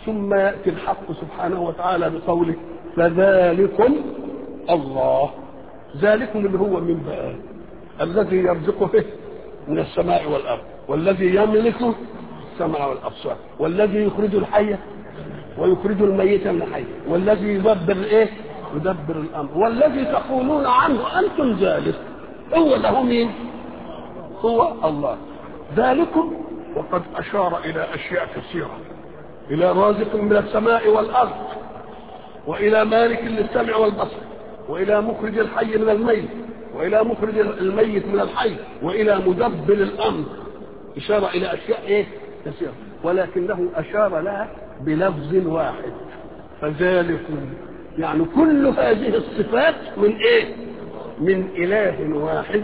ثم يأتي الحق سبحانه وتعالى بقوله فذلكم الله ذلكم اللي هو من بقى الذي يرزقه من السماء والأرض والذي يملك السمع والأبصار والذي يخرج الحي ويخرج الميت من الحي والذي يدبر ايه يدبر الامر والذي تقولون عنه انتم ذلك هو له مين هو الله ذلكم وقد اشار الى اشياء كثيره الى رازق من السماء والارض والى مالك للسمع والبصر والى مخرج الحي من الميت والى مخرج الميت من الحي والى مدبر الامر اشاره الى اشياء ايه كثيره ولكنه اشار لها بلفظ واحد فذلكم يعني كل هذه الصفات من ايه من اله واحد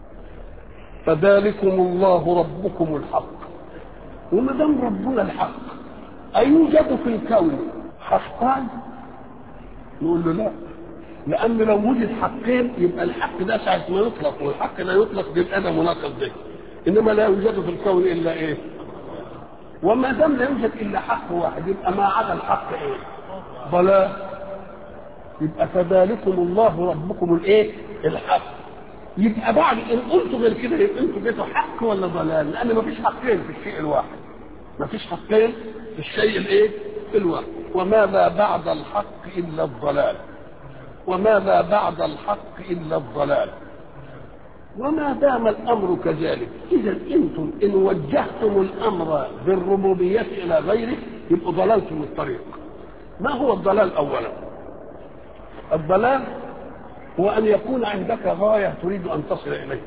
فذلكم الله ربكم الحق وما دام ربنا الحق ايوجد في الكون حقان نقول له لا لان لو وجد حقين يبقى الحق ده ساعه ما يطلق والحق لا يطلق بيبقى ده مناقض ده انما لا يوجد في الكون الا ايه وما دام لا يوجد الا حق واحد يبقى ما عدا الحق ايه ضلال يبقى فذلكم الله ربكم الايه الحق يبقى بعد ان قلتوا غير كده يبقى انتوا جيتوا حق ولا ضلال لان ما فيش حقين في الشيء الواحد ما فيش حقين في الشيء الايه الواحد وماذا بعد الحق الا الضلال وماذا بعد الحق الا الضلال وما دام الامر كذلك اذا انتم ان وجهتم الامر بالربوبيه الى غيره يبقوا ضللتم الطريق ما هو الضلال اولا الضلال هو ان يكون عندك غايه تريد ان تصل اليها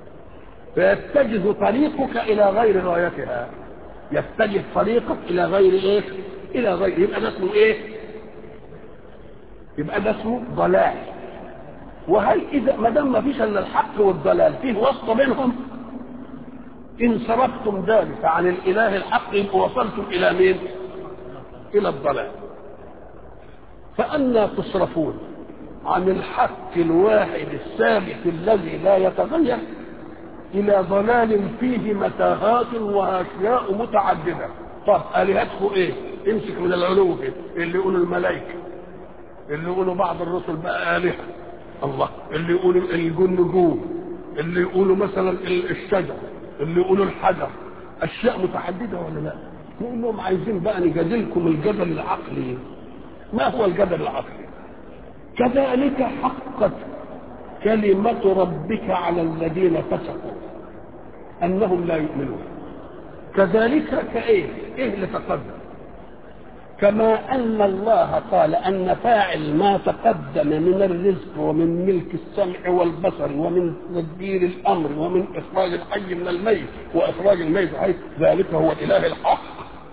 فيتجه طريقك الى غير غايتها يتجه طريقك الى غير ايه الى غير يبقى ده اسمه ايه يبقى ده اسمه ضلال وهل اذا ما دام ما فيش الا الحق والضلال فيه وسط بينهم ان صرفتم ذلك عن الاله الحق يبقوا وصلتم الى مين الى الضلال فأنا تصرفون عن الحق الواحد الثابت الذي لا يتغير إلى ضلال فيه متاهات وأشياء متعددة طب آلهتكم إيه؟ امسك من العلو كده اللي يقولوا الملائكة اللي يقولوا بعض الرسل بقى آلهة الله اللي يقولوا النجوم اللي يقولوا مثلا الشجر اللي يقولوا الحجر أشياء متعددة ولا لا؟ نقول لهم عايزين بقى نجادلكم الجدل العقلي ما هو الجدل العقلي كذلك حقت كلمة ربك على الذين فسقوا أنهم لا يؤمنون كذلك كإيه إيه اللي تقدم كما أن الله قال أن فاعل ما تقدم من الرزق ومن ملك السمع والبصر ومن تدبير الأمر ومن إخراج الحي من الميت وإخراج الميت حي ذلك هو الإله الحق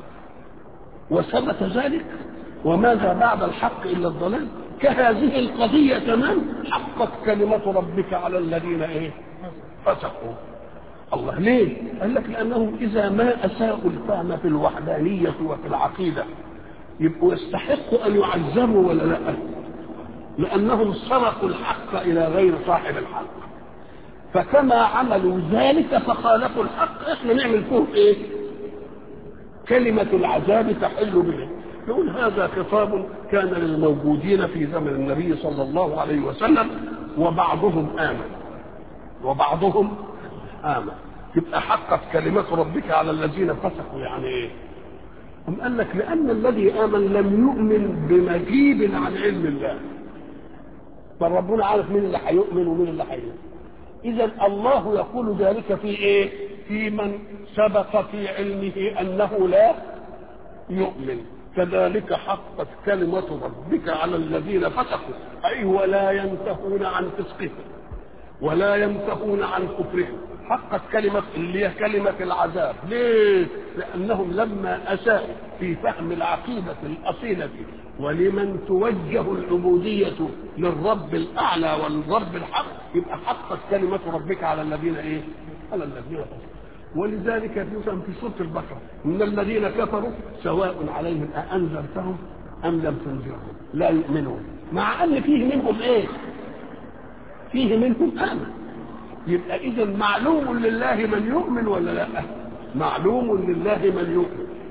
وثبت ذلك وماذا بعد الحق الا الضلال كهذه القضيه تمام حقت كلمه ربك على الذين ايه فسقوا الله ليه قال لك لانهم اذا ما اساءوا الفهم في الوحدانيه وفي العقيده يبقوا يستحقوا ان يعذبوا ولا لا لانهم سرقوا الحق الى غير صاحب الحق فكما عملوا ذلك فخالفوا الحق احنا نعمل فيهم ايه كلمه العذاب تحل بهم يقول هذا خطاب كان للموجودين في زمن النبي صلى الله عليه وسلم وبعضهم آمن وبعضهم آمن يبقى حقت كلمة ربك على الذين فسقوا يعني ايه؟ أم قال لك لأن الذي آمن لم يؤمن بمجيب عن علم الله بل ربنا عارف مين اللي هيؤمن ومين اللي هيؤمن إذا الله يقول ذلك في إيه؟ في من سبق في علمه أنه لا يؤمن كذلك حقت كلمة ربك على الذين فسقوا أي ولا ينتهون عن فسقهم ولا ينتهون عن كفرهم حقت كلمة اللي هي كلمة العذاب ليه؟ لأنهم لما أساءوا في فهم العقيدة الأصيلة ولمن توجه العبودية للرب الأعلى والرب الحق يبقى حقت كلمة ربك على الذين إيه؟ على الذين فسقوا ولذلك يفهم في سورة البقرة من الذين كفروا سواء عليهم أأنذرتهم أم لم تنذرهم لا يؤمنون مع أن فيه منهم إيه؟ فيه منهم آمن يبقى إذا معلوم لله من يؤمن ولا لا؟ معلوم لله من يؤمن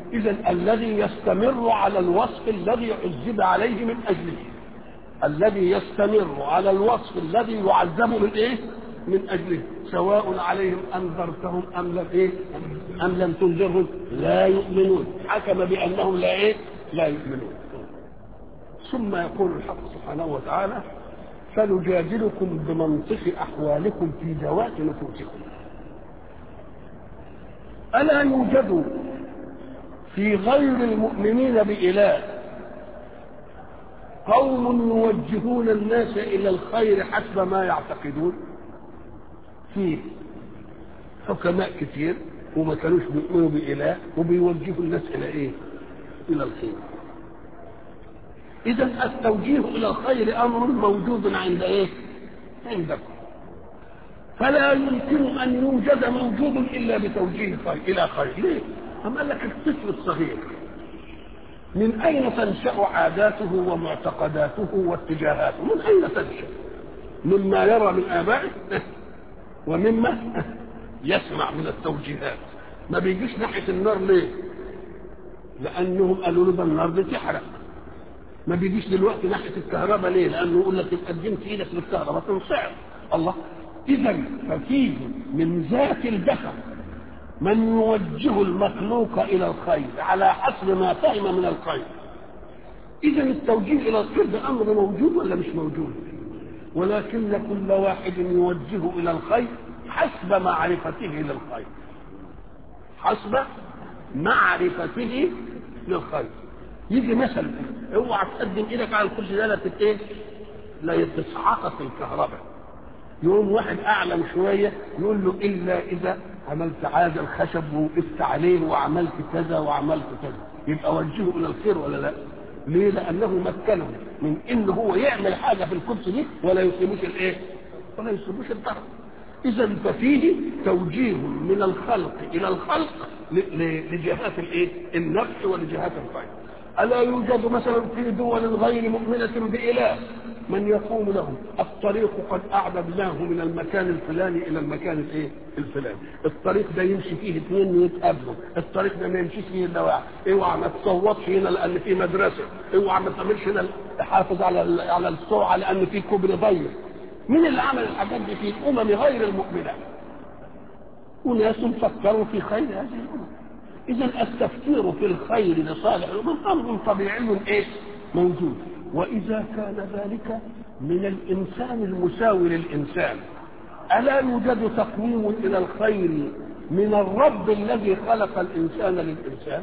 إذا الذي يستمر على الوصف الذي عذب عليه من أجله الذي يستمر على الوصف الذي يعذب من إيه؟ من أجله سواء عليهم أنذرتهم أم لم إيه؟ أم لم تنذرهم لا يؤمنون حكم بأنهم لا إيه؟ لا يؤمنون ثم يقول الحق سبحانه وتعالى فنجادلكم بمنطق أحوالكم في ذوات نفوسكم ألا يوجد في غير المؤمنين بإله قوم يوجهون الناس إلى الخير حسب ما يعتقدون فيه حكماء كتير وما كانوش بيؤمنوا بإله وبيوجهوا الناس إلى إيه؟ إلى الخير إذا التوجيه إلى الخير أمر موجود عند إيه؟ عندكم فلا يمكن أن يوجد موجود إلا بتوجيه خير إلى خير ليه؟ أم قال لك الطفل الصغير من أين تنشأ عاداته ومعتقداته واتجاهاته من أين تنشأ مما يرى من آبائه ومما يسمع من التوجيهات ما بيجيش ناحية النار ليه لأنهم قالوا له ده النار بتحرق ما بيجيش دلوقتي ناحية الكهرباء ليه لأنه يقول لك قدمت إيدك للكهرباء تنصعد الله إذا ففيه من ذات البشر من يوجه المخلوق الى الخير على حسب ما فهم من الخير اذا التوجيه الى الخير ده امر موجود ولا مش موجود ولكن كل واحد يوجه الى الخير حسب معرفته للخير حسب معرفته للخير يجي مثلا اوعى تقدم ايدك على الكرسي ده لا تت ايه لا تسعقك الكهرباء يقوم واحد اعلم شويه يقول له الا اذا عملت هذا الخشب ووقفت عليه وعملت كذا وعملت كذا يبقى وجهه الى الخير ولا لا؟ ليه؟ لانه مكنه من ان هو يعمل حاجه في الكرسي دي ولا يصيبوش الايه؟ ولا يصيبوش الضرر. اذا ففيه توجيه من الخلق الى الخلق لجهات الايه؟ النفع ولجهات الخير. الا يوجد مثلا في دول غير مؤمنه باله من يقوم له الطريق قد اعددناه من المكان الفلاني الى المكان الايه الفلاني الطريق ده يمشي فيه اثنين يتقابلوا الطريق ده ما يمشيش فيه الا واحد اوعى ما تصوتش هنا لان في مدرسه اوعى ما تعملش هنا حافظ على على السرعه لان في كوبري ضيق مين اللي عمل الحاجات دي في الامم غير المؤمنه وناس فكروا في خير هذه الامم اذا التفكير في الخير لصالح الامم امر طبيعي ايه موجود وإذا كان ذلك من الإنسان المساوي للإنسان ألا يوجد تقويم إلى الخير من الرب الذي خلق الإنسان للإنسان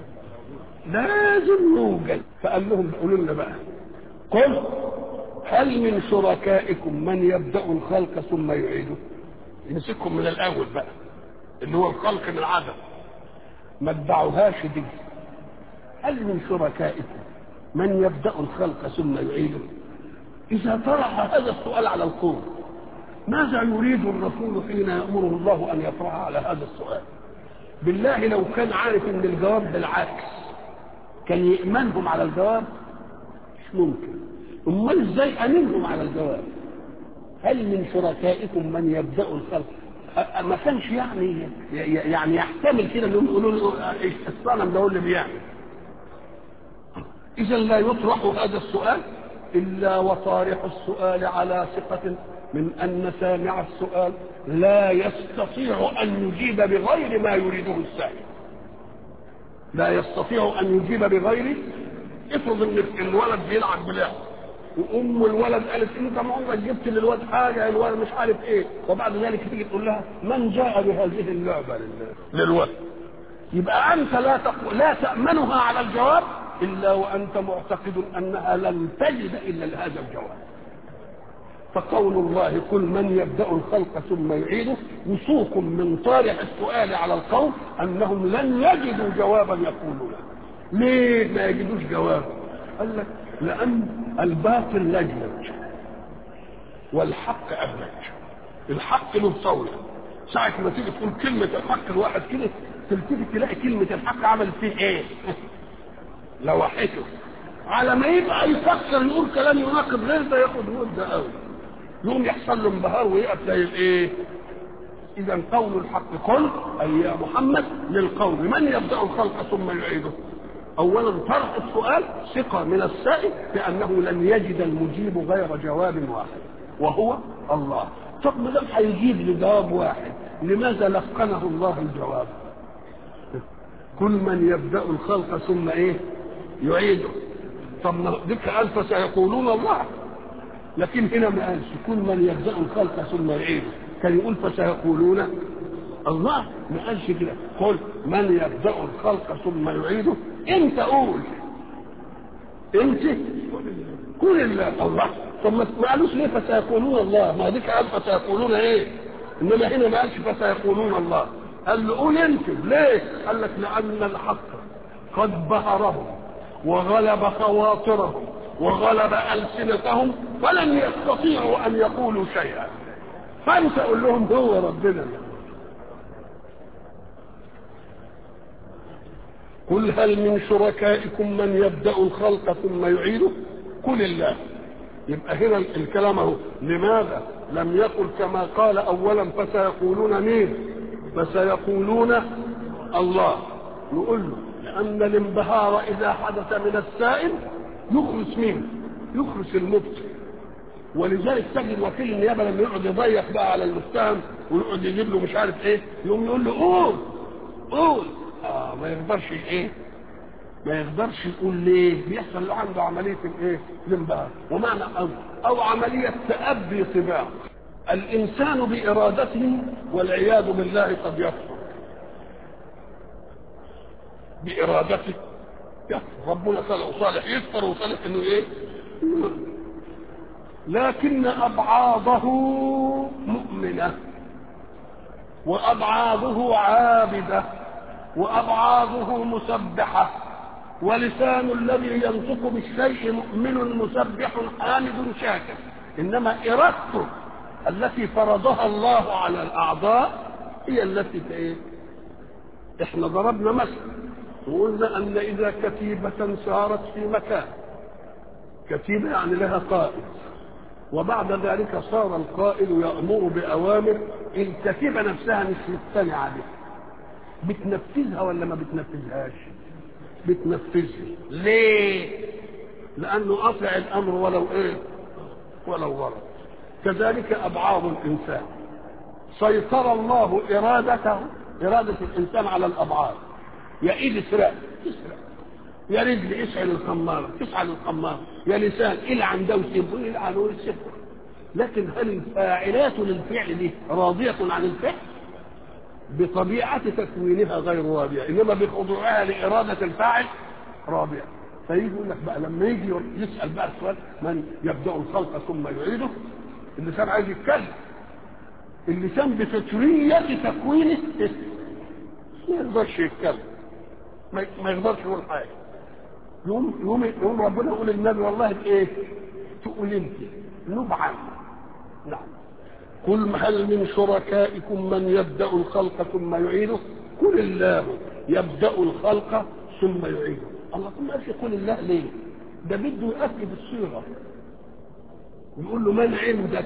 لازم يوجد فقال لهم قولوا لنا بقى قل هل من شركائكم من يبدأ الخلق ثم يعيده يمسكهم من الأول بقى اللي هو الخلق من عدم ما ادعوهاش دي هل من شركائكم من يبدأ الخلق ثم يعيده إذا طرح هذا السؤال على القوم ماذا يريد الرسول حين يأمره الله أن يطرح على هذا السؤال بالله لو كان عارف أن الجواب بالعكس كان يأمنهم على الجواب مش ممكن أمال إزاي أمنهم على الجواب هل من شركائكم من يبدأ الخلق ما كانش يعني يعني يحتمل كده انهم يقولوا له الصنم ده هو اللي بيعمل إذا لا يطرح هذا السؤال إلا وطارح السؤال على ثقة من أن سامع السؤال لا يستطيع أن يجيب بغير ما يريده السائل لا يستطيع أن يجيب بغير افرض ان الولد بيلعب بلعب وام الولد قالت انت ما عمرك جبت للولد حاجه الولد مش عارف ايه وبعد ذلك تيجي تقول لها من جاء بهذه اللعبه للولد يبقى انت لا تقو... لا تامنها على الجواب الا وانت معتقد انها لن تجد الا لهذا الجواب فقول الله كل من يبدا الخلق ثم يعيده وثوق من طارح السؤال على القوم انهم لن يجدوا جوابا يقولونه ليه ما يجدوش جواب قال لك لان الباطل لجلج والحق ابلج الحق له طاوله ساعة ما تيجي تقول كلمة الحق الواحد كده تلتفت تلاقي كلمة الحق عملت فيه ايه؟ لوحته على ما يبقى يفكر يقول كلام يناقض غير ده ياخد مدة قوي يقوم يحصل له انبهار ويقف زي الايه؟ اذا قول الحق قل اي يا محمد للقول من يبدا الخلق ثم يعيده اولا طرح السؤال ثقه من السائل بانه لن يجد المجيب غير جواب واحد وهو الله طب ما دام هيجيب لجواب واحد لماذا لقنه الله الجواب كل من يبدا الخلق ثم ايه يعيده طب ما ذكر قال فسيقولون الله لكن هنا ما قالش كل من يبدا الخلق ثم يعيده كان يقول فسيقولون الله ما قالش كده قل من يبدا الخلق ثم يعيده انت قول انت قول الله الله طب ما قالوش ليه فسيقولون الله ما ديك قال فسيقولون ايه انما هنا ما قالش فسيقولون الله قال له قول انت ليه قال لك لان الحق قد بهرهم وغلب خواطرهم وغلب السنتهم فلن يستطيعوا ان يقولوا شيئا فانت قول لهم هو ربنا قل هل من شركائكم من يبدا الخلق ثم يعيده قل الله يبقى هنا الكلام اهو لماذا لم يقل كما قال اولا فسيقولون مين فسيقولون الله نقول له لان الانبهار اذا حدث من السائل يخرج مين يخرج المبتل ولذلك تجد وكيل النيابه لما يقعد يضيق بقى على المتهم ويقعد يجيب له مش عارف ايه يقوم يقول له قول قول اه ما يقدرش ايه ما يقدرش يقول ليه بيحصل له عنده عمليه الايه الانبهار ومعنى أو, او عمليه تأبي طباع الانسان بارادته والعياذ بالله قد يكفر بارادته يكفر ربنا خلقه صالح يكفر وصالح انه ايه لكن ابعاضه مؤمنه وابعاضه عابده وابعاضه مسبحه ولسان الذي ينطق بالشيء مؤمن مسبح حامد شاكر انما ارادته التي فرضها الله على الاعضاء هي التي ايه احنا ضربنا مثلا وقلنا ان اذا كتيبه سارت في مكان كتيبه يعني لها قائد وبعد ذلك صار القائد يامر باوامر الكتيبه نفسها مش مقتنعه بها بتنفذها ولا ما بتنفذهاش بتنفذها ليه لانه قطع الامر ولو ايه ولو ورد كذلك ابعاد الانسان سيطر الله ارادته اراده الانسان على الابعاد يا ايد اسرق تسرق يا رجل اسعل الخمارة تسعل الخمارة يا لسان العن ده وسيب العن وسيب لكن هل الفاعلات للفعل دي راضية عن الفعل بطبيعة تكوينها غير راضية إنما بخضوعها لإرادة الفاعل راضية فيجي يقول لك بقى لما يجي يسأل بقى السؤال من يبدأ الخلق ثم يعيده اللسان عايز يتكلم اللسان بفطرية تكوينه ما يقدرش يتكلم ما يقدرش يقول حاجة يوم يوم يوم ربنا يقول للنبي والله ايه تقول انت نبعا نعم قل هل من شركائكم من يبدا الخلق ثم يعيده قل الله يبدا الخلق ثم يعيده الله ثم قالش قل الله ليه ده بده يؤكد الصيغه يقول له من عندك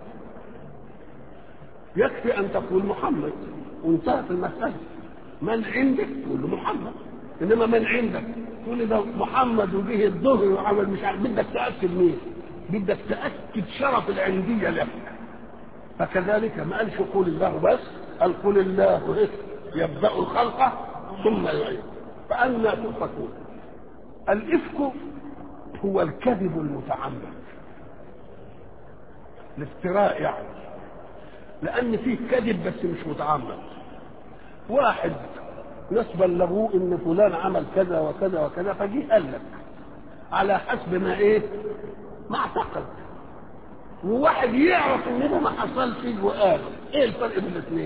يكفي ان تقول محمد وانتهت المساله من عندك تقول له محمد انما من عندك تقول لي ده محمد وجه الظهر وعمل مش عارف بدك تاكد مين بدك تاكد شرف العنديه لك فكذلك ما قالش قول الله بس قال قل الله يبدا الخلق ثم يعيد فأنا تؤفكون الإفك هو الكذب المتعمد الافتراء يعني لأن فيه كذب بس مش متعمد واحد ناس بلغوه ان فلان عمل كذا وكذا وكذا فجه قال لك على حسب ما ايه ما اعتقد وواحد يعرف انه ما حصلش وقال ايه الفرق بين الاثنين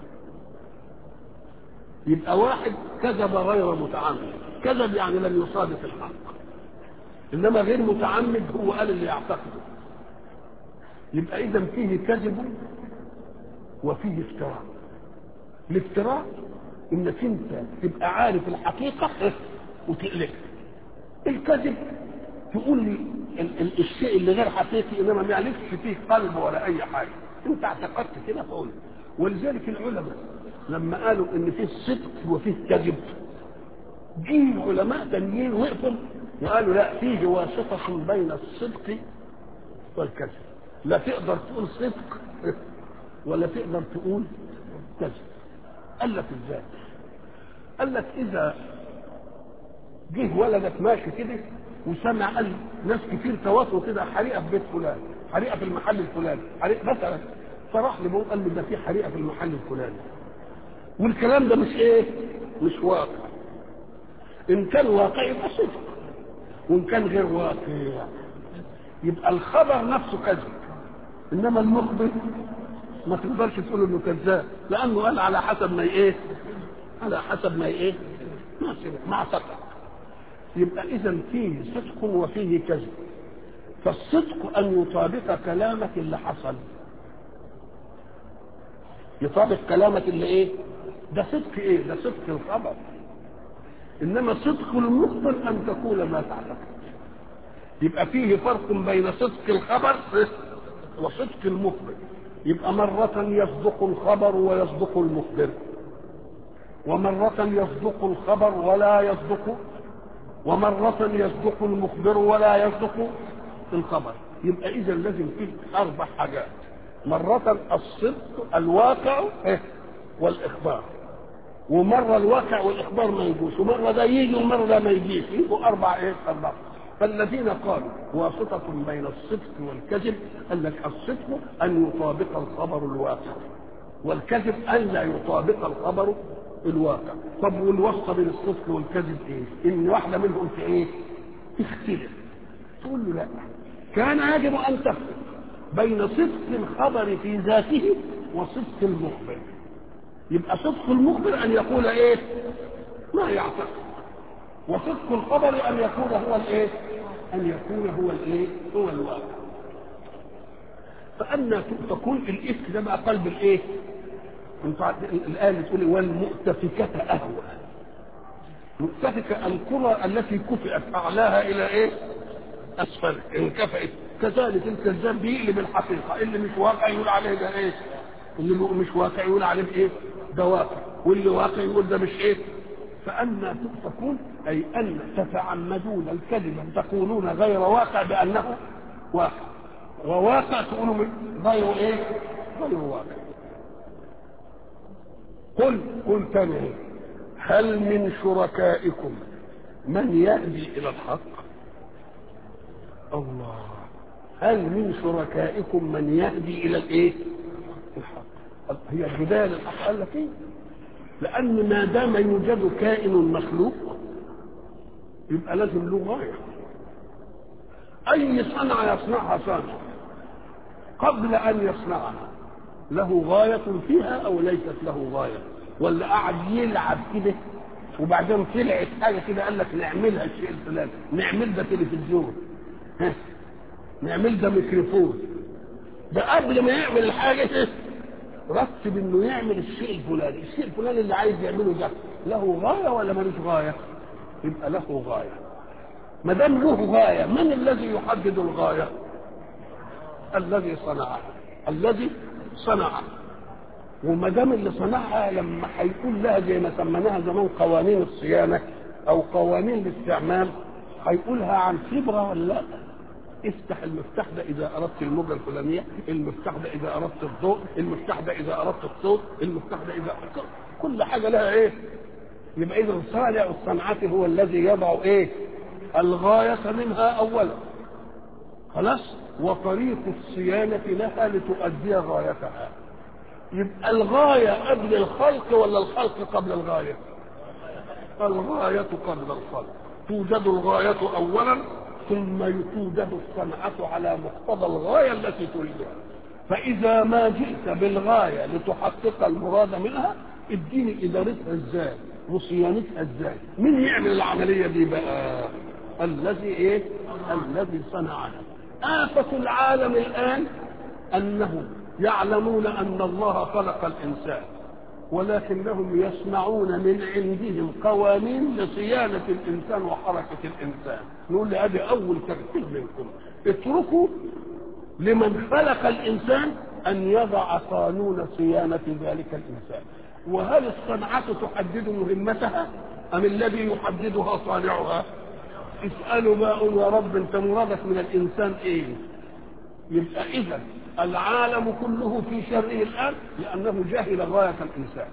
يبقى واحد كذب غير متعمد كذب يعني لم يصادف الحق انما غير متعمد هو قال اللي يعتقده يبقى اذا فيه كذب وفيه افتراء الافتراء انك انت تبقى عارف الحقيقه وتقلبها الكذب تقول لي ال- ال- الشيء اللي غير حقيقي انما ما يعرفش فيه قلب ولا اي حاجه انت اعتقدت كده فقول ولذلك العلماء لما قالوا ان فيه صدق وفيه كذب جه علماء تانيين وقفوا وقالوا لا فيه واسطة بين الصدق والكذب لا تقدر تقول صدق ولا تقدر تقول كذب قال لك ازاي قال لك اذا جه ولدك ماشي كده وسمع قال ناس كتير تواصلوا كده حريقه في بيت فلان حريقه في المحل الفلاني حريقه مثلا فراح لابوه قال له ده في حريقه في المحل الفلاني والكلام ده مش ايه مش واقع ان كان واقع يبقى صدق وان كان غير واقع يبقى الخبر نفسه كذب انما المخبر ما تقدرش تقول انه كذاب لانه قال على حسب ما ايه على حسب ما ايه ما صدق ما صدق يبقى اذا فيه صدق وفيه كذب فالصدق ان يطابق كلامك اللي حصل يطابق كلامك اللي ايه ده صدق ايه ده صدق الخبر انما صدق المخبر ان تقول ما تعتقد يبقى فيه فرق بين صدق الخبر وصدق المخبر يبقى مرة يصدق الخبر ويصدق المخبر ومرة يصدق الخبر ولا يصدق ومرة يصدق المخبر ولا يصدق الخبر يبقى إذا لازم فيه أربع حاجات مرة الصدق الواقع والإخبار ومرة الواقع والإخبار ما يجوش ومرة ده يجي ومرة ده ما يجيش يبقوا أربع إيه أربع فالذين قالوا واسطة بين الصدق والكذب قال لك الصدق أن يطابق الخبر الواقع والكذب أن لا يطابق الخبر الواقع طب والواسطة بين الصدق والكذب إيه؟ إن واحدة منهم في إيه؟ تختلف تقول له لا كان يجب أن تفرق بين صدق الخبر في ذاته وصدق المخبر يبقى صدق المخبر أن يقول إيه؟ ما يعتقد وصدق الخبر ان يكون هو الايه ان يكون هو الايه هو الواقع فأنا تكون الإفك ده بقى قلب الإيه؟ انت الآية بتقول والمؤتفكة أهوى مؤتفكة القرى التي كفئت أعلاها إلى إيه؟ أسفل انكفئت كذلك الكذاب بيقلب الحقيقة اللي مش واقع يقول عليه ده إيه؟ اللي مش واقع يقول عليه إيه؟ ده واقع واللي واقع يقول ده مش إيه؟ فأنا تكون أي أن تتعمدون الكذب تقولون غير واقع بأنه واقع وواقع تقولوا غير إيه؟ غير واقع قل قل تاني هل من شركائكم من يهدي إلى الحق الله هل من شركائكم من يهدي إلى الإيه؟ الحق هي الهداية للحق قال لك إيه؟ لأن ما دام يوجد كائن مخلوق يبقى لازم له غاية أي صنعة يصنعها صانع قبل أن يصنعها له غاية فيها أو ليست له غاية ولا قعد يلعب كده وبعدين طلعت حاجة كده قال لك نعملها الشيء الفلاني نعمل ده تلفزيون ها نعمل ده ميكروفون ده قبل ما يعمل الحاجة رتب انه يعمل الشيء الفلاني الشيء الفلاني اللي عايز يعمله ده له غايه ولا ملوش غايه يبقى له غايه ما دام له غايه من الذي يحدد الغايه الذي صنعها الذي صنعها وما دام اللي صنعها لما هيقول لها زي ما سميناها زمان قوانين الصيانه او قوانين الاستعمال هيقولها عن خبره ولا لا افتح المفتاح ده اذا اردت الموجه الفلانيه المفتاح ده اذا اردت الضوء المفتاح ده اذا اردت الصوت المفتاح ده اذا كل حاجه لها ايه يبقى اذا صانع الصنعه هو الذي يضع ايه الغايه منها اولا خلاص وطريق الصيانه لها لتؤدي غايتها يبقى الغايه قبل الخلق ولا الخلق قبل الغايه الغايه قبل الخلق توجد الغايه اولا ثم توجد الصنعة على مقتضى الغاية التي تريدها فإذا ما جئت بالغاية لتحقق المراد منها اديني إدارتها ازاي وصيانتها ازاي مين يعمل العملية دي بقى الذي ايه الذي صنعها آفة العالم الآن أنهم يعلمون أن الله خلق الإنسان ولكنهم يصنعون من عندهم قوانين لصيانة الإنسان وحركة الإنسان نقول ادي أول ترتيب منكم اتركوا لمن خلق الإنسان أن يضع قانون صيانة ذلك الإنسان وهل الصنعة تحدد مهمتها أم الذي يحددها صانعها اسألوا ما أقول يا رب أنت مرادك من الإنسان إيه يبقى إذا العالم كله في شره الآن لأنه جهل غاية الإنسان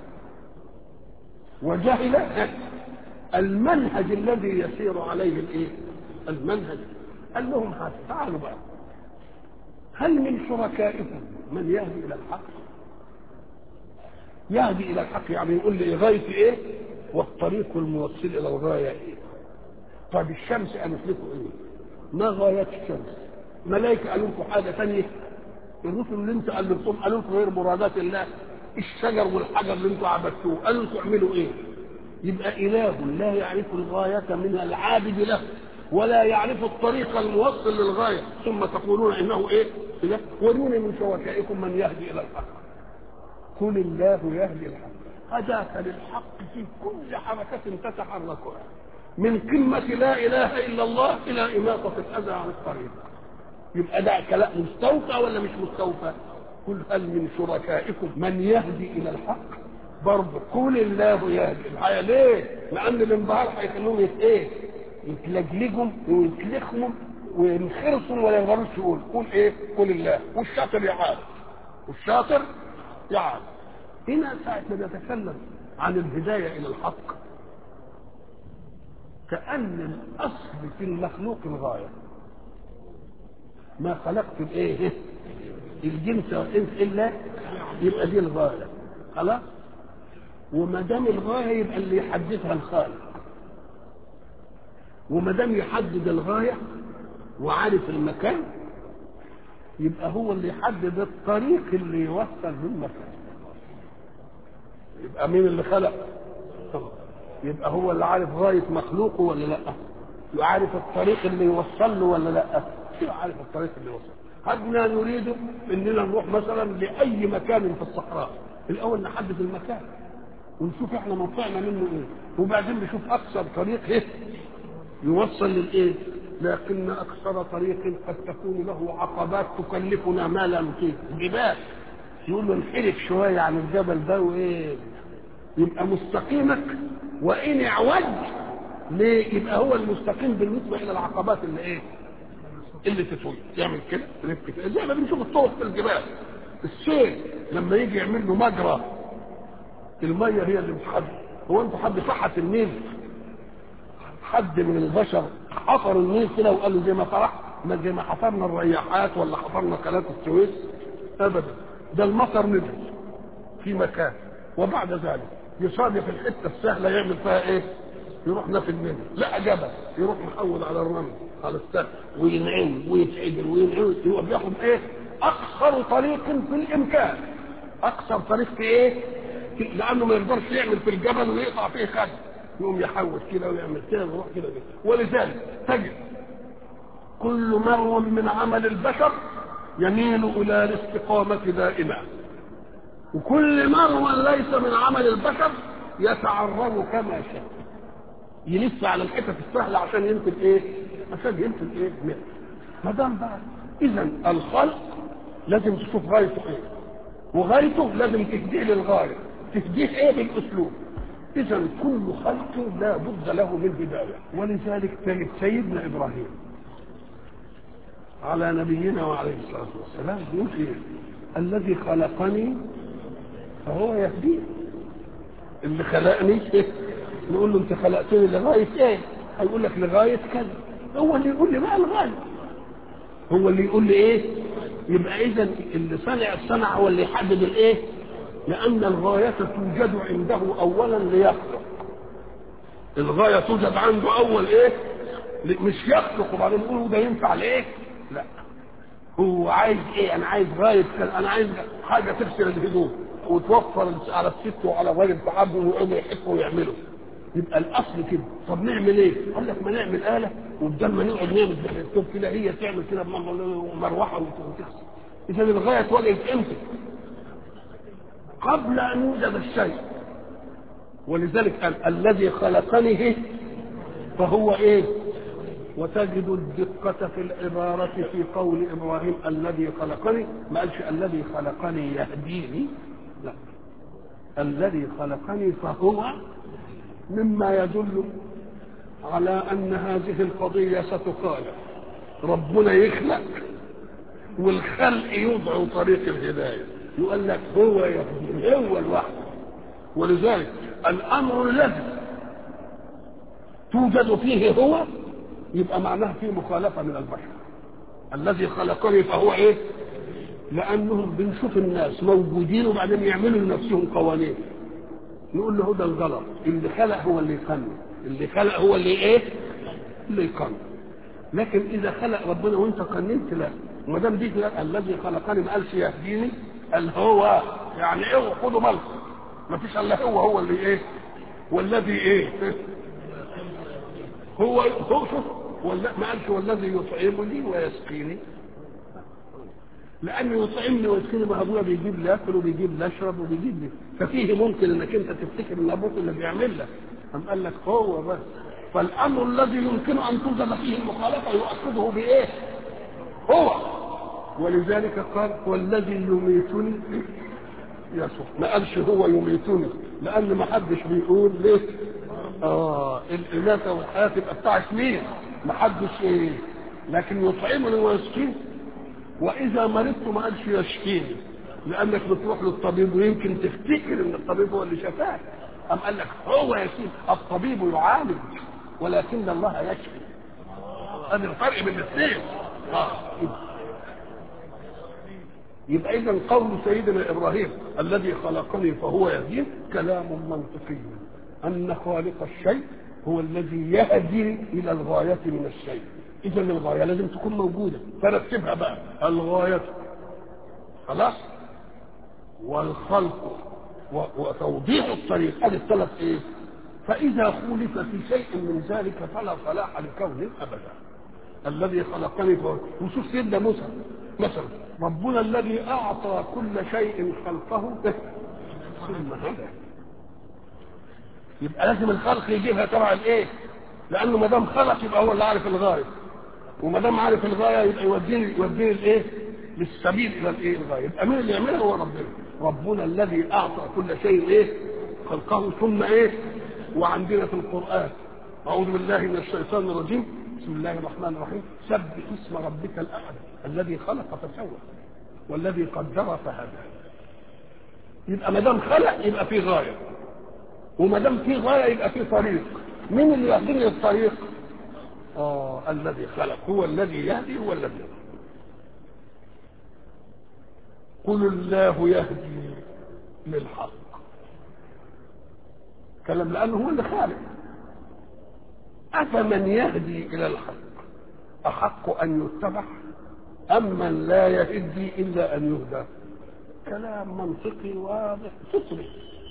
وجهل المنهج الذي يسير عليه الايه المنهج قال لهم هات تعالوا بقى هل من شركائكم من يهدي الى الحق يهدي الى الحق يعني يقول لي غايه ايه والطريق الموصل الى الغايه ايه طيب الشمس قالت لكم ايه ما غاية الشمس ملائكة قالوا لكم حاجة ثانية الرسل اللي انتوا قلبتم قالوا لكم غير مرادات الله الشجر والحجر اللي انتوا عبدتوه قالوا لكم اعملوا ايه يبقى إله لا يعرف الغاية من العابد له ولا يعرف الطريق الموصل للغاية ثم تقولون إنه إيه إله وروني من شركائكم من يهدي إلى الحق قل الله يهدي الحق هداك للحق في كل حركة تتحركها من قمة لا إله إلا الله إلى إماطة الأذى عن الطريق يبقى ده كلام مستوفى ولا مش مستوفى قل هل من شركائكم من يهدي إلى الحق برضه قول الله يهدي الحياة ليه؟ لأن الانبهار هيخلوهم يت ايه؟ يتلجلجهم ويتلخموا وينخرصوا ولا يقدروش يقول قول ايه؟ قول الله والشاطر يعاد والشاطر يعاد هنا ساعة ما نتكلم عن الهداية إلى الحق كأن الأصل في المخلوق الغاية ما خلقت الايه؟ الجنس والإنس إلا يبقى دي الغاية خلاص؟ وما دام الغايه يبقى اللي يحددها الخالق وما دام يحدد الغايه وعارف المكان يبقى هو اللي يحدد الطريق اللي يوصل للمكان يبقى مين اللي خلق يبقى هو اللي عارف غايه مخلوقه ولا لا يعرف الطريق اللي يوصل له ولا لا يعرف الطريق اللي يوصل حدنا نريد اننا نروح مثلا لاي مكان في الصحراء الاول نحدد المكان ونشوف احنا موقعنا منه ايه وبعدين نشوف اقصر طريق ايه يوصل للايه لكن اقصر طريق قد تكون له عقبات تكلفنا ما لا نطيق جبال يقول له انحرف شويه عن الجبل ده وايه يبقى مستقيمك وان اعوج ليه يبقى هو المستقيم بالنسبه الى العقبات اللي ايه اللي تتوي يعمل كده يلف كده زي ما بنشوف الطرق في الجبال السيل لما يجي يعمل له مجرى الميه هي اللي بتحدد هو انت حد فحت النيل حد من البشر حفر النيل كده وقال له زي ما فرح ما زي ما حفرنا الرياحات ولا حفرنا قناه السويس ابدا ده المطر نزل في مكان وبعد ذلك يصادف الحته السهله يعمل فيها ايه؟ يروح نافذ منه لا جبل يروح محول على الرمل على السهل وينعم ويتعدل وينعم يبقى بياخد ايه؟ اقصر طريق في الامكان اقصر طريق في ايه؟ لانه ما يقدرش يعمل في الجبل ويقطع فيه خد يقوم يحوش كده ويعمل كده ويروح كده كده ولذلك تجد كل مرو من عمل البشر يميل الى الاستقامه دائما وكل مرو ليس من عمل البشر يتعرض كما شاء يلف على الحتت السهله عشان ينتج ايه؟ عشان ينتج ايه؟ ما دام بقى اذا الخلق لازم تشوف غايته ايه وغايته لازم تهديه للغايه تهديه ايه بالاسلوب اذا كل خلق لا بد له من بدايه ولذلك تجد سيدنا ابراهيم على نبينا وعليه الصلاه والسلام يقول ايه الذي خلقني فهو يهديه اللي خلقني إيه؟ نقول له انت خلقتني لغايه ايه هيقول لك لغايه كذا هو اللي يقول لي بقى الغايه هو اللي يقول لي ايه يبقى اذا اللي صنع الصنع هو اللي يحدد الايه لان الغايه توجد عنده اولا ليخلق الغايه توجد عنده اول ايه مش يخلق وبعدين يقول ده ينفع لايه لا هو عايز ايه انا عايز غايه كذا انا عايز حاجه تغسل الهدوم وتوفر على الست وعلى الراجل تعبه ويقعدوا يحكوا ويعملوا يبقى الاصل كده طب نعمل ايه؟ قال لك ما نعمل اله وبدل ما نقعد نعمل باللابتوب كده هي تعمل كده مروحه وتغسل اذا الغايه اتوجدت امتى؟ قبل ان يوجد الشيء ولذلك قال الذي خلقني فهو ايه؟ وتجد الدقة في العبارة في قول إبراهيم الذي خلقني ما قالش الذي خلقني يهديني لا الذي خلقني فهو مما يدل على أن هذه القضية ستقال ربنا يخلق والخلق يوضع طريق الهداية يقول لك هو يهدي هو الواحد ولذلك الأمر الذي توجد فيه هو يبقى معناه فيه مخالفة من البشر الذي خلقني فهو ايه لانهم بنشوف الناس موجودين وبعدين يعملوا لنفسهم قوانين نقول له ده الغلط اللي خلق هو اللي يقنن اللي خلق هو اللي ايه اللي يقنن لكن اذا خلق ربنا وانت قننت لا ما دام دي لا الذي خلقني ما قالش يهديني قال هو يعني ايه خدوا بالكم ما فيش الا هو هو اللي ايه والذي ايه هو هو شوف ولا ما قالش والذي يطعمني ويسقيني لانه يطعمني ويسقيني ما ابويا بيجيب لي اكل وبيجيب لي اشرب وبيجيب لي ففيه ممكن انك انت تفتكر ان ابوك اللي بيعمل لك قام قال لك هو بس فالامر الذي يمكن ان توجد فيه المخالفه يؤكده بايه؟ هو ولذلك قال والذي يميتني يسوع ما قالش هو يميتني لان ما حدش بيقول ليه اه الإماتة والحياة تبقى بتاعت مين؟ ما حدش ايه لكن يطعمني ويسقيني واذا مرضت ما قالش يشفيني لانك بتروح للطبيب ويمكن تفتكر ان الطبيب هو اللي شفاك ام قال لك هو يشفي الطبيب يعالج ولكن الله يشفي هذا الفرق بين الاثنين آه. يبقى اذا قول سيدنا ابراهيم الذي خلقني فهو يهدين كلام منطقي ان خالق الشيء هو الذي يهدي الى الغايه من الشيء اذا الغايه لازم تكون موجوده فرتبها بقى الغايه خلاص والخلق وتوضيح الطريق هذه الثلاث ايه فاذا خولف في شيء من ذلك فلا صلاح لكون ابدا الذي خلقني فهو وشوف سيدنا موسى مثلا ربنا الذي اعطى كل شيء خلقه ثم هدى يبقى لازم الخلق يجيبها تبع الايه لانه ما دام خلق يبقى هو اللي عارف الغايه وما دام عارف الغايه يبقى يوديني يوديني الايه للسبيل الى الايه الغايه يبقى مين اللي يعملها هو ربنا ربنا الذي اعطى كل شيء ايه خلقه ثم ايه وعندنا في القران اعوذ بالله من الشيطان الرجيم بسم الله الرحمن الرحيم سبح اسم ربك الاعلى الذي خلق فسوى والذي قدر فهدى يبقى ما دام خلق يبقى في غايه وما دام في غايه يبقى في طريق مين اللي يهديني الطريق اه الذي خلق هو الذي يهدي هو الذي يهدي قل الله يهدي للحق كلام لانه هو اللي خالق افمن يهدي الى الحق احق ان يتبع ام من لا يهدي الا ان يهدى كلام منطقي واضح فطري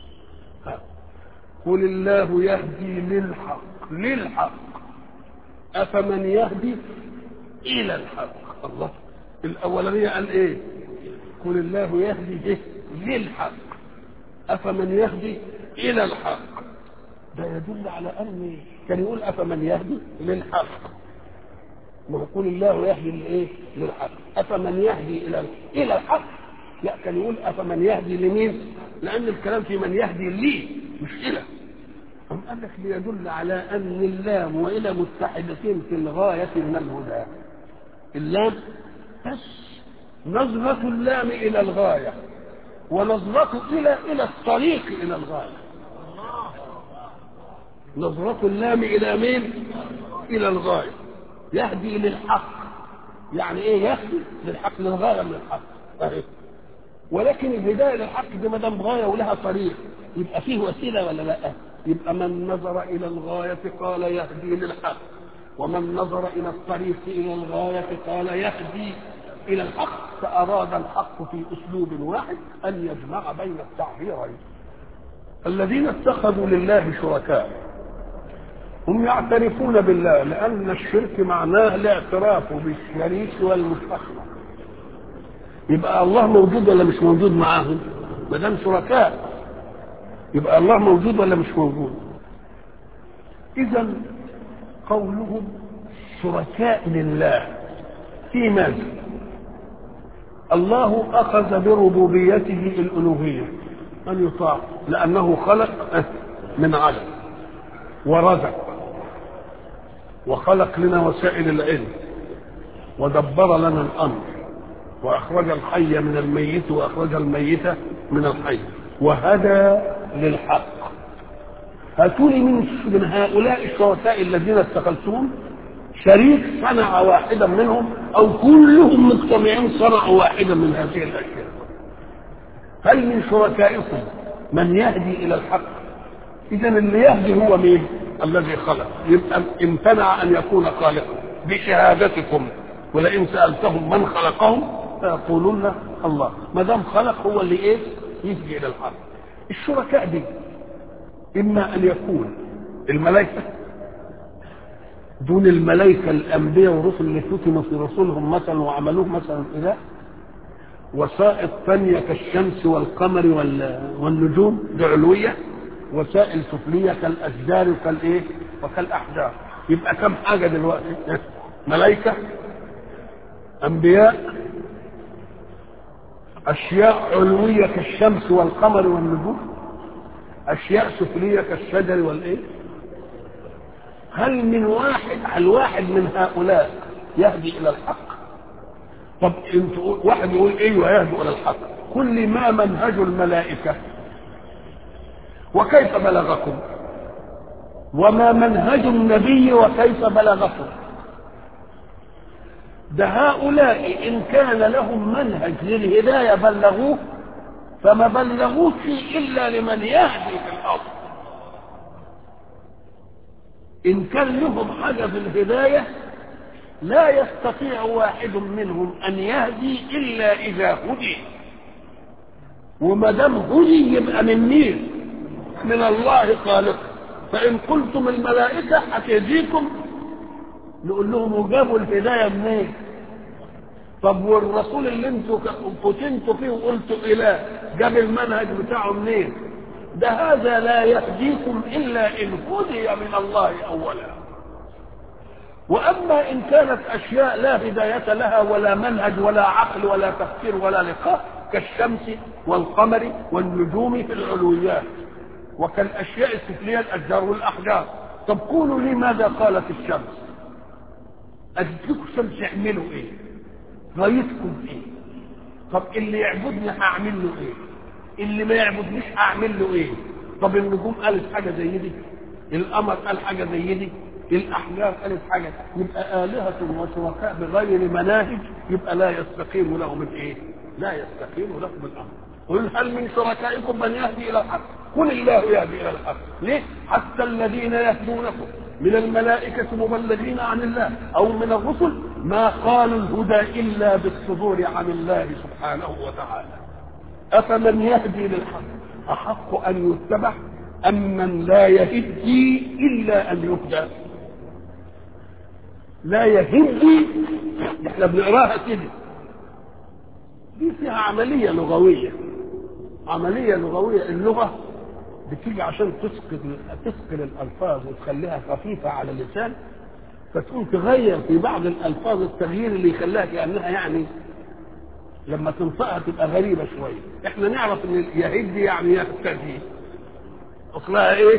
قل الله يهدي للحق للحق افمن يهدي الى الحق الله الاولانيه قال ايه قل الله يهدي إيه؟ للحق افمن يهدي الى الحق ده يدل على ان كان يقول افمن يهدي للحق ما هو قل الله يهدي لايه للحق افمن يهدي الى الى الحق لا كان يقول افمن يهدي لمين لان الكلام في من يهدي لي مش الى أم قال لك ليدل على ان اللام والى متحدتين في الغايه من الهدى اللام بس نظرة اللام إلى الغاية ونظرة إلى إلى الطريق إلى الغاية نظرة اللام إلى مين؟ إلى الغاية يهدي للحق يعني إيه يهدي للحق للغاية من الحق أهي. ولكن الهداية للحق دي ما دام غاية ولها طريق يبقى فيه وسيلة ولا لا؟ يبقى من نظر إلى الغاية قال يهدي للحق ومن نظر إلى الطريق إلى الغاية قال يهدي إلى الحق فأراد الحق في أسلوب واحد أن يجمع بين التعبيرين الذين اتخذوا لله شركاء هم يعترفون بالله لأن الشرك معناه الاعتراف بالشريك والمستخلص يبقى الله موجود ولا مش موجود معاهم ما دام شركاء يبقى الله موجود ولا مش موجود إذا قولهم شركاء لله في ماذا الله اخذ بربوبيته الالوهيه ان يطاع لانه خلق من عدم ورزق وخلق لنا وسائل العلم ودبر لنا الامر واخرج الحي من الميت واخرج الميت من الحي وهدى للحق هاتوني من من هؤلاء الشركاء الذين اتخذتهم شريك صنع واحدا منهم او كلهم مجتمعين صنعوا واحدا من هذه الاشياء هل من شركائكم من يهدي الى الحق اذا اللي يهدي هو مين الذي خلق يبقى امتنع ان يكون خالقا بشهادتكم ولئن سالتهم من خلقهم فيقولون الله ما دام خلق هو اللي ايه يهدي الى الحق الشركاء دي اما ان يكون الملائكه دون الملائكه الانبياء والرسل اللي ختموا في رسولهم مثلا وعملوه مثلا اله وسائط ثانيه كالشمس والقمر والنجوم دي علويه وسائل سفليه كالاشجار وكالايه وكالاحجار يبقى كم حاجه دلوقتي ملائكه انبياء اشياء علويه كالشمس والقمر والنجوم اشياء سفليه كالشجر والايه هل من واحد هل واحد من هؤلاء يهدي الى الحق طب انتوا واحد يقول ايوه يهدي الى الحق كل ما منهج الملائكه وكيف بلغكم وما منهج النبي وكيف بلغكم ده هؤلاء ان كان لهم منهج للهدايه بلغوه فما بلغوش الا لمن يهدي في الارض ان كان لهم حاجه في الهدايه لا يستطيع واحد منهم ان يهدي الا اذا هدي وما دام هدي يبقى من مين من الله خالق فان قلتم الملائكه هتهديكم نقول لهم وجابوا الهدايه منين طب والرسول اللي انتوا فتنتوا فيه وقلتوا اله جاب المنهج بتاعه منين ده هذا لا يهديكم الا ان هدي من الله اولا واما ان كانت اشياء لا هدايه لها ولا منهج ولا عقل ولا تفكير ولا لقاء كالشمس والقمر والنجوم في العلويات وكالاشياء السفليه الاشجار والاحجار طب قولوا لي ماذا قالت الشمس اديكم الشمس يعملوا ايه غايتكم ايه طب اللي يعبدني هعمل له ايه اللي ما يعبدنيش هعمل له ايه طب النجوم قالت حاجه زي دي القمر قال حاجه زي دي الاحجار قالت حاجه يبقى الهه وشركاء بغير مناهج يبقى لا يستقيم لهم الايه لا يستقيم لهم الامر قل هل من شركائكم من يهدي الى الحق قل الله يهدي الى الحق ليه حتى الذين يهدونكم من الملائكة مبلغين عن الله أو من الرسل ما قالوا الهدى إلا بالصدور عن الله سبحانه وتعالى أفمن يهدي للحق أحق أن يتبع أم من لا يهدي إلا أن يهدى لا يهدي احنا بنقراها كده دي فيها عملية لغوية عملية لغوية اللغة بتيجي عشان تسقط تسقل الالفاظ وتخليها خفيفه على اللسان فتقوم تغير في بعض الالفاظ التغيير اللي يخليها كانها يعني لما تنطقها تبقى غريبه شويه احنا نعرف ان يهدي يعني يهتدي اصلها ايه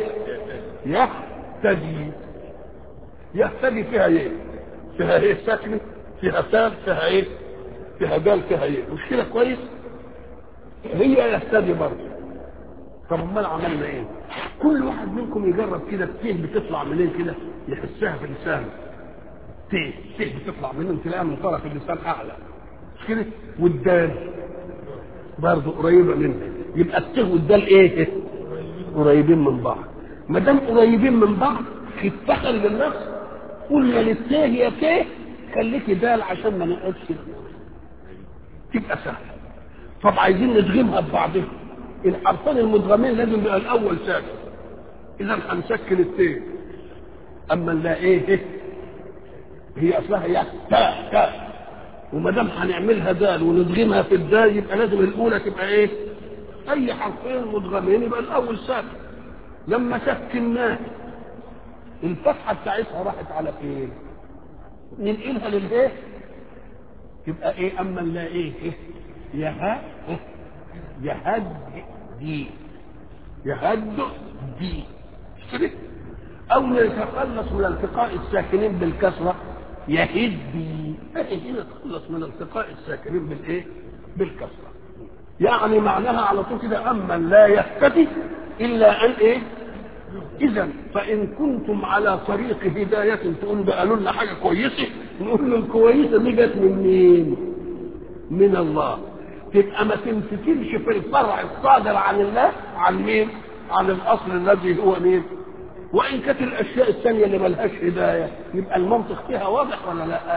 يهتدي يهتدي فيها ايه فيها ايه ساكنه فيها تال فيها ايه فيها دال فيها ايه مش كده كويس هي يهتدي برضه طب امال عملنا ايه كل واحد منكم يجرب كده التيه بتطلع منين كده يحسها في لسانه تيه تيه بتطلع منين تلاقيها من طرف اللسان اعلى مش كده والدال برضه قريبه منه يبقى التيه والدال ايه قريبين من بعض ما دام قريبين من بعض افتخر للنفس قلنا للتيه يا تيه خليك دال عشان ما نقعدش تبقى سهله طب عايزين ندغمها ببعضها الحرفين المدغمين لازم يبقى الاول ساكن اذا هنسكن التين اما لا ايه هي اصلها هي تاء تاء وما دام هنعملها دال وندغمها في الدال يبقى لازم الاولى تبقى ايه اي حرفين مدغمين يبقى الاول ساكن لما سكناه الفتحه بتاعتها راحت على فين ننقلها للايه يبقى ايه اما لا ايه, إيه؟ يهد يهدي يهدي كده او نتخلص من التقاء الساكنين بالكسره يهدي ايه نتخلص من التقاء الساكنين بالايه بالكسره يعني معناها على طول كده اما لا يهتدي الا ان ايه اذا فان كنتم على طريق هدايه تقول بقى قالوا لنا حاجه كويسه نقول له الكويسه دي جت من مين من الله تبقى ما تمسكيش في الفرع الصادر عن الله عن مين عن الاصل الذي هو مين وان كانت الاشياء الثانيه اللي ملهاش هدايه يبقى المنطق فيها واضح ولا لا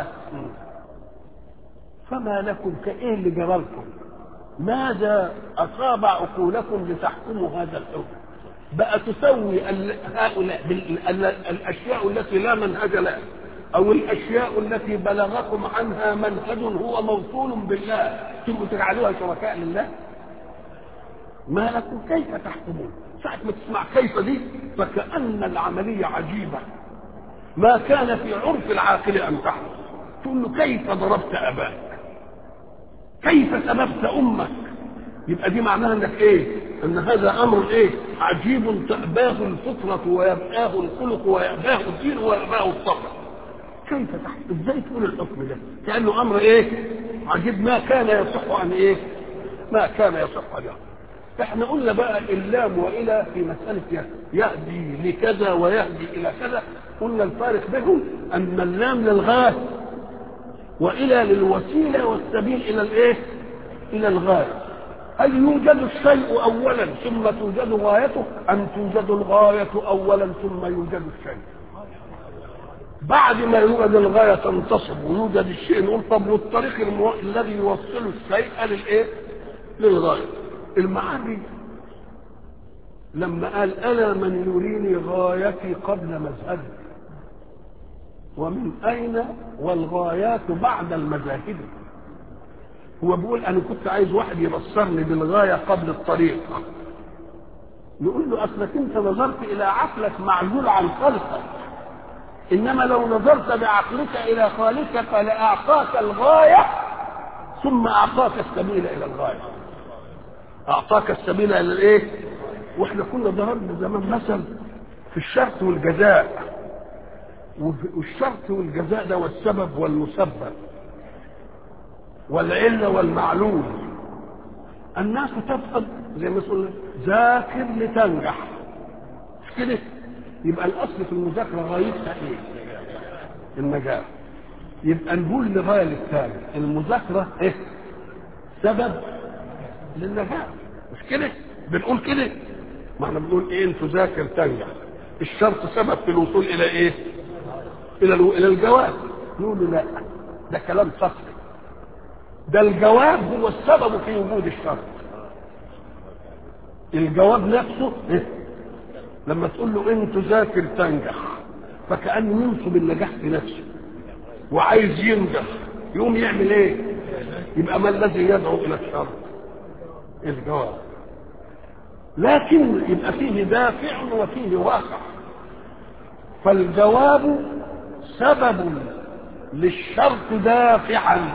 فما لكم كايه اللي جرالكم ماذا اصاب عقولكم لتحكموا هذا الحكم بقى تسوي هؤلاء الاشياء التي لا منهج لها او الاشياء التي بلغكم عنها منهج هو موصول بالله ثم تجعلوها شركاء لله ما لكم كيف تحكمون ساعة ما تسمع كيف دي فكأن العملية عجيبة ما كان في عرف العاقل أن تحدث تقول له كيف ضربت أباك كيف سببت أمك يبقى دي معناها انك ايه ان هذا امر ايه عجيب تأباه الفطرة ويبآه الخلق ويأباه الدين ويأباه الصبر كيف تحت ازاي تقول الحكم ده كانه امر ايه عجيب ما كان يصح عن ايه ما كان يصح عنه احنا قلنا بقى اللام والى في مساله يهدي لكذا ويهدي الى كذا قلنا الفارق بينهم ان اللام للغايه والى للوسيله والسبيل الى الايه الى الغايه هل يوجد الشيء اولا ثم توجد غايته ام توجد الغايه اولا ثم يوجد الشيء بعد ما يوجد الغايه تنتصب ويوجد الشيء نقول طب والطريق المو... الذي يوصل الشيء للايه؟ للغايه. المعري لما قال انا من يريني غايتي قبل مذهبي ومن اين والغايات بعد المذاهب هو بيقول انا كنت عايز واحد يبصرني بالغايه قبل الطريق يقول له اصلك انت نظرت الى عقلك معزول عن خلقك انما لو نظرت بعقلك الى خالقك لاعطاك الغايه ثم اعطاك السبيل الى الغايه اعطاك السبيل الى الايه واحنا كنا ضربنا زمان مثل في الشرط والجزاء والشرط والجزاء ده والسبب والمسبب والعلة والمعلول الناس تفقد زي ما يقول ذاكر لتنجح مش كده يبقى الاصل في المذاكره غايتها ايه النجاح يبقى نقول لغايه للثاني المذاكره ايه سبب للنجاح مش كده بنقول كده ما احنا بنقول ايه انت ذاكر تنجح الشرط سبب في الوصول الى ايه الى الو... الى الجواب نقول له لا ده كلام سطحي ده الجواب هو السبب في وجود الشرط الجواب نفسه إيه؟ لما تقول له ان تذاكر تنجح فكأنه ينصب النجاح في نفسه وعايز ينجح يقوم يعمل ايه يبقى ما الذي يدعو الى الشر الجواب لكن يبقى فيه دافع وفيه واقع فالجواب سبب للشرط دافعا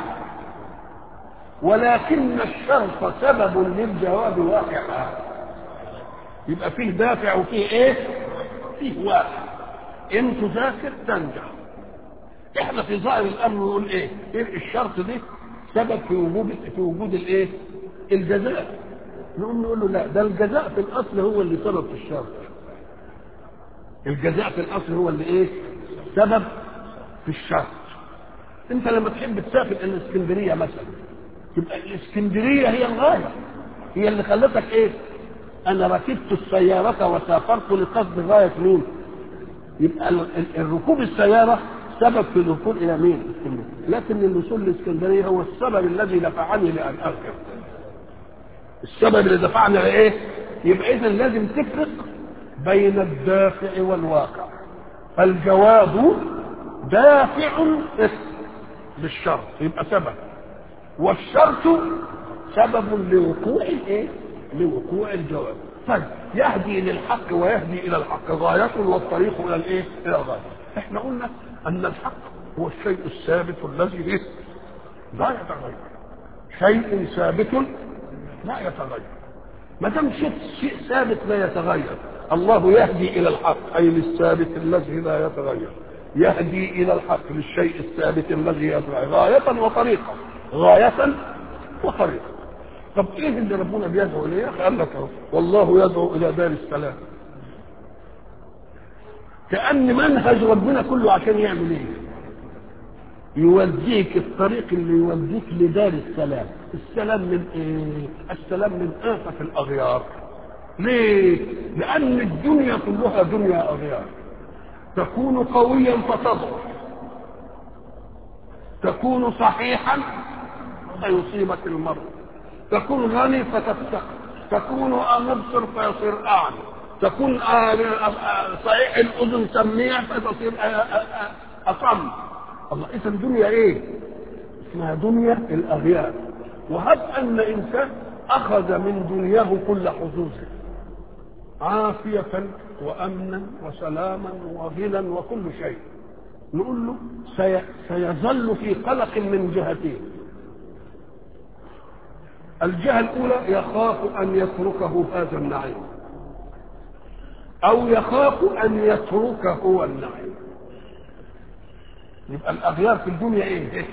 ولكن الشرط سبب للجواب واقعا يبقى فيه دافع وفيه ايه فيه واقع ان تذاكر تنجح احنا في ظاهر الامر نقول ايه إيه الشرط ده سبب في وجود في وجود الايه الجزاء نقوم نقول له لا ده الجزاء في الاصل هو اللي سبب في الشرط الجزاء في الاصل هو اللي ايه سبب في الشرط انت لما تحب تسافر الاسكندريه مثلا يبقى الاسكندريه هي الغايه هي اللي خلتك ايه انا ركبت السياره وسافرت لقصد غايه مين يبقى الركوب السياره سبب في الوصول الى مين اسكندريه لكن الوصول لاسكندريه هو السبب الذي دفعني لان اركب السبب اللي دفعني لايه يبقى اذا لازم تفرق بين الدافع والواقع فالجواب دافع للشرط يبقى سبب والشرط سبب لوقوع الايه لوقوع الجواب طيب يهدي للحق ويهدي الى الحق غاية والطريق الى الايه الى الغاية احنا قلنا ان الحق هو الشيء الثابت الذي لا يتغير شيء ثابت لا يتغير ما دام شيء شيء ثابت لا يتغير الله يهدي الى الحق اي للثابت الذي لا يتغير يهدي الى الحق للشيء الثابت الذي يتغير غاية وطريقة غاية وطريقة طب ايه اللي ربنا بيدعو اليه؟ قال لك اهو والله يدعو الى دار السلام كأن منهج ربنا كله عشان يعمل ايه؟ يوديك الطريق اللي يوديك لدار السلام السلام من ايه السلام من آفة الأغيار ليه لأن الدنيا كلها دنيا أغيار تكون قويا فتضعف تكون صحيحا فيصيبك المرض تكون غني فتفتقر تكون مبصر فيصير أعمى تكون صحيح الأذن سميع فتصير أصم الله اذا الدنيا ايه اسمها دنيا الاغيار وهب ان انسان اخذ من دنياه كل حظوظه عافية وامنا وسلاما وغنى وكل شيء نقول له سي... سيظل في قلق من جهتين الجهة الأولى يخاف أن يتركه هذا النعيم أو يخاف أن يتركه هو النعيم يبقى الاغيار في الدنيا ايه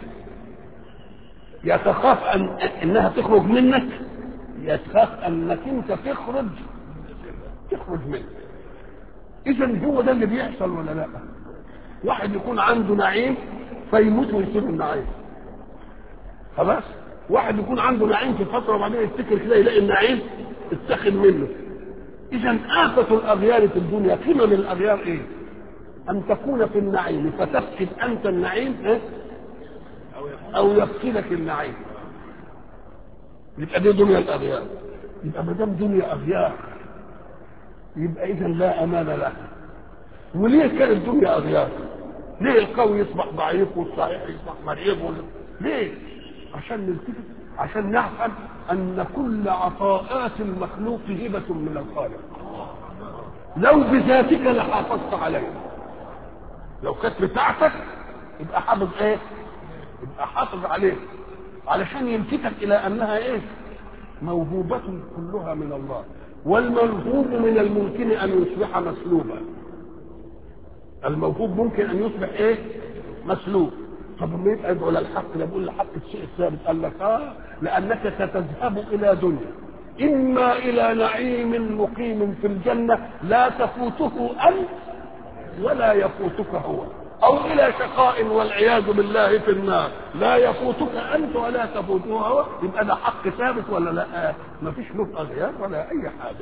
يتخاف ان انها تخرج منك يتخاف انك انت تخرج تخرج منك اذا هو ده اللي بيحصل ولا لا واحد يكون عنده نعيم فيموت ويسيب النعيم خلاص واحد يكون عنده نعيم في فتره وبعدين يفتكر كده يلاقي النعيم اتخذ منه اذا آفة الاغيار في الدنيا قمم الاغيار ايه أن تكون في النعيم فتفقد أنت النعيم إيه؟ أو يفقدك النعيم يبقى دي دنيا الأغيار يبقى ما دام دنيا أغيار يبقى إذا لا أمان لها وليه كانت الدنيا أغيار؟ ليه القوي يصبح ضعيف والصحيح يصبح مريض ليه؟ عشان نلتفت عشان نعلم أن كل عطاءات المخلوق هبة من الخالق لو بذاتك لحافظت عليها لو كانت بتاعتك يبقى حافظ ايه يبقى حافظ عليه علشان يلفتك الى انها ايه موهوبة كلها من الله والموهوب من الممكن ان يصبح مسلوبا الموهوب ممكن ان يصبح ايه مسلوب طب ما يبقى يدعو للحق ده بيقول لحق الشيء الثابت قال لك اه لانك ستذهب الى دنيا اما الى نعيم مقيم في الجنه لا تفوته انت ولا يفوتك هو او الى شقاء والعياذ بالله في النار لا يفوتك انت ولا تفوته هو يبقى ده حق ثابت ولا لا ما فيش له اغيار ولا اي حاجه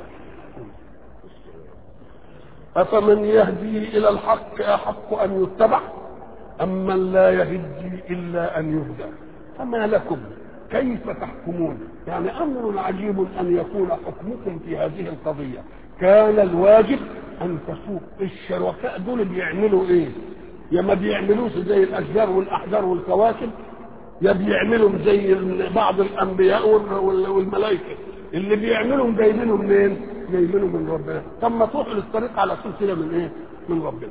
افمن يهدي الى الحق احق ان يتبع ام من لا يهدي الا ان يهدى فما لكم كيف تحكمون يعني امر عجيب ان يكون حكمكم في هذه القضيه كان الواجب ان تسوق الشركاء دول بيعملوا ايه يا ما بيعملوش زي الاشجار والاحجار والكواكب يا بيعملوا زي بعض الانبياء والملائكه اللي بيعملهم جايبينهم منين جايبينهم من ربنا طب ما تروح للطريق على طول كده من ايه من ربنا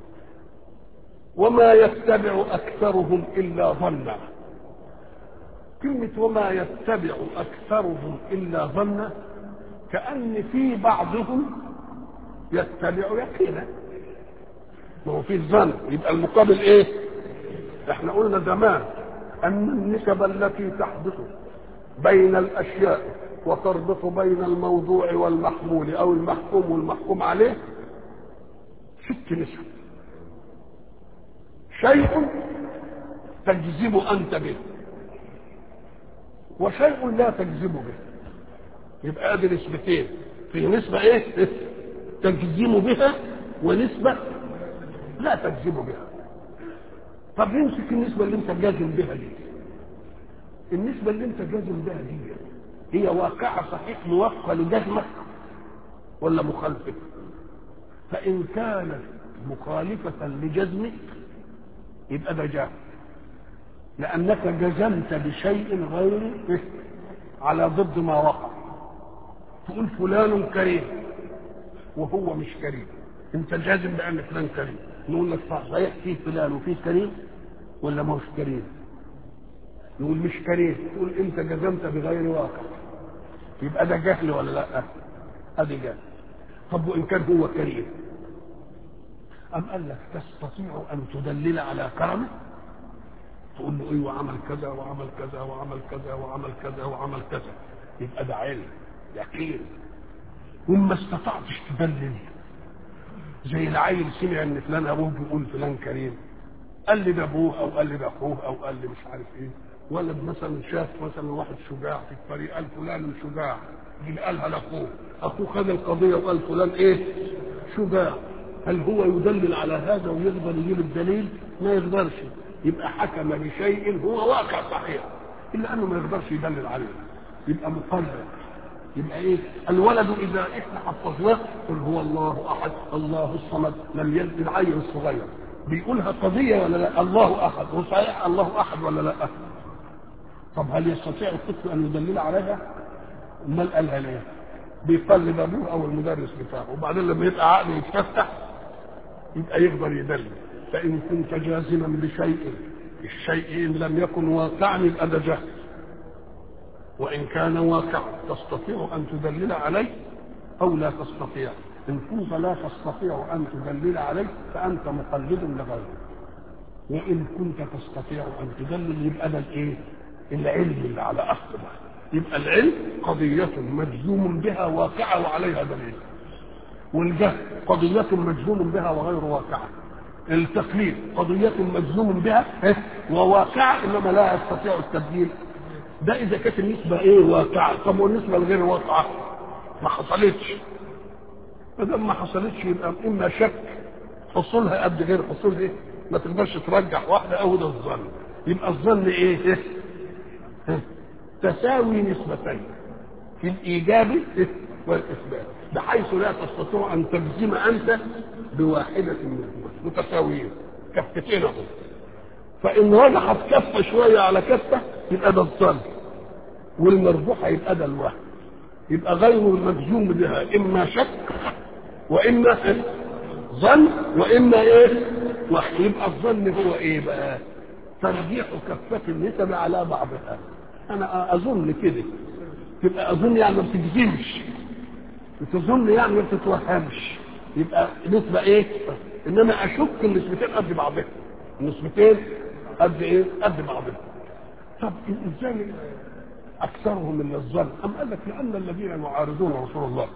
وما يتبع اكثرهم الا ظنا كلمة وما يتبع أكثرهم إلا ظنا كأن في بعضهم يتبع يقينا ما هو في الظن يبقى المقابل ايه احنا قلنا زمان ان النسب التي تحدث بين الاشياء وتربط بين الموضوع والمحمول او المحكوم والمحكوم عليه ست نسب شيء تجزم انت به وشيء لا تجزم به يبقى ادي نسبتين في نسبة ايه تجزم بها ونسبة لا تجزم بها طب يمسك النسبة اللي انت جازم بها دي النسبة اللي انت جازم بها دي هي واقعة صحيح موافقة لجزمك ولا مخالفة فإن كانت مخالفة لجزمك يبقى ده جاهل لأنك جزمت بشيء غير على ضد ما وقع تقول فلان كريم وهو مش كريم انت جازم بان فلان كريم نقول لك صحيح في فلان وفي كريم ولا ما هوش كريم نقول مش كريم تقول انت جزمت بغير واقع يبقى ده جهل ولا لا ادي جهل طب وان كان هو كريم ام قال لك تستطيع ان تدلل على كرمه تقول له ايوه عمل كذا وعمل كذا وعمل كذا وعمل كذا وعمل كذا يبقى ده علم يقين وما استطعتش تدلل زي العيل سمع ان فلان ابوه بيقول فلان كريم قال لي ده ابوه او قال لي ده اخوه او قال لي مش عارف ايه ولد مثلا شاف مثلا واحد شجاع في الطريق قال فلان شجاع اللي قالها لاخوه اخوه خد القضيه وقال فلان ايه شجاع هل هو يدلل على هذا ويقدر يجيب الدليل ما يقدرش يبقى حكم بشيء هو واقع صحيح الا انه ما يقدرش يدلل عليه يبقى مقرر يبقى ايه الولد اذا احنا حفظناه قل هو الله احد الله الصمد لم يلد العيل الصغير بيقولها قضيه ولا لا الله احد وصحيح الله احد ولا لا طب هل يستطيع الطفل ان يدلل عليها امال قالها ليه بيقلد ابوه او المدرس بتاعه وبعدين لما يبقى عقله يتفتح يبقى يقدر يدلل فان كنت جازما بشيء الشيء ان لم يكن واقعا يبقى ده جهل وإن كان واقعا تستطيع أن تدلل عليه أو لا تستطيع إن كنت لا تستطيع أن تدلل عليه فأنت مقلد لغيره وإن كنت تستطيع أن تدلل يبقى ده الإيه؟ العلم اللي على أصله يبقى العلم قضية مجزوم بها واقعة وعليها دليل والجهل قضية مجزوم بها وغير واقعة التقليد قضية مجزوم بها وواقعة إنما لا يستطيع التبديل ده اذا كانت النسبه ايه واقعه طب والنسبه الغير واقعه ما حصلتش ما دام ما حصلتش يبقى اما شك حصولها قد غير حصول ايه ما تقدرش ترجح واحده او ده الظن يبقى الظن ايه, إيه؟ إيه؟ تساوي نسبتين في الايجاب إيه؟ والاثبات بحيث لا تستطيع ان تجزم انت بواحده منهما متساويين كفتين اهو فان رجحت كفه شويه على كفه يبقى ده الظن والمرجوحه يبقى ده الوهم يبقى غير المجزوم بها اما شك واما ظن واما ايه وحي يبقى الظن هو ايه بقى ترجيح كفة النسب على بعضها انا اظن كده تبقى اظن يعني ما بتجزمش بتظن يعني ما بتتوهمش يبقى نسبة ايه انما اشك النسبتين قد بعضها النسبتين قد ايه قد بعضها طب ازاي اكثرهم من الظن ام قال لك لان الذين يعارضون رسول الله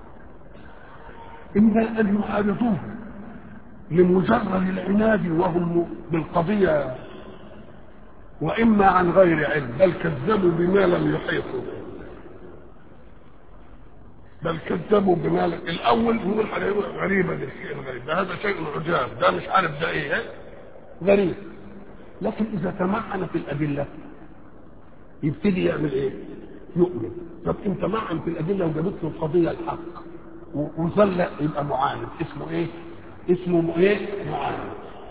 اما ان يعارضوه لمجرد العناد وهم بالقضيه واما عن غير علم بل كذبوا بما لم يحيطوا بل كذبوا بما لم الاول يقول حاجه غريبه ده الشيء الغريب ده هذا شيء عجاب ده مش عارف ده ايه غريب لكن اذا تمعن في الادله يبتدي يعمل ايه يؤمن طب انت معن في الادله وجابت له القضيه الحق وظل يبقى معاند اسمه ايه اسمه ايه معاند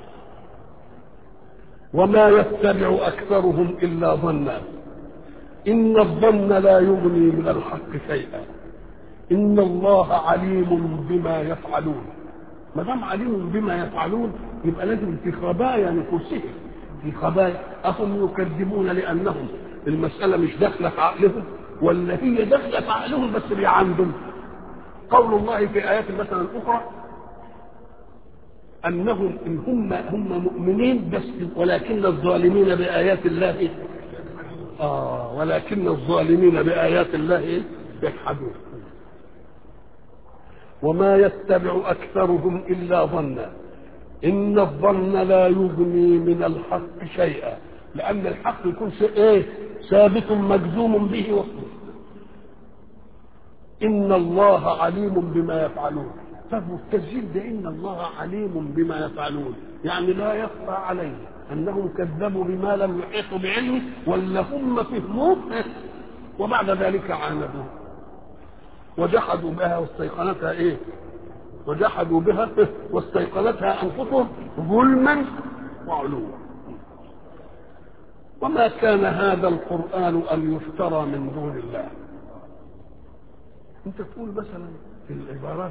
وما يتبع اكثرهم الا ظنا ان الظن لا يغني من الحق شيئا ان الله عليم بما يفعلون ما دام عليم بما يفعلون يبقى لازم في خبايا نفوسهم في خبايا أهم يكذبون لأنهم المسألة مش داخلة في عقلهم ولا هي داخلة في عقلهم بس بيعندهم قول الله في آيات مثلا أخرى أنهم إن هم هم مؤمنين بس ولكن الظالمين بآيات الله آه ولكن الظالمين بآيات الله يجحدون وما يتبع أكثرهم إلا ظنا إن الظن لا يغني من الحق شيئا لأن الحق يكون إيه ثابت مجزوم به وصفه إن الله عليم بما يفعلون طب والتسجيل ده إن الله عليم بما يفعلون يعني لا يخفى عليه أنهم كذبوا بما لم يحيطوا بعلمه ولا هم فهموه وبعد ذلك عاندوه وجحدوا بها واستيقنتها ايه وجحدوا بها واستيقنتها انفسهم ظلما وعلوا وما كان هذا القران ان يفترى من دون الله انت تقول مثلا في العبارات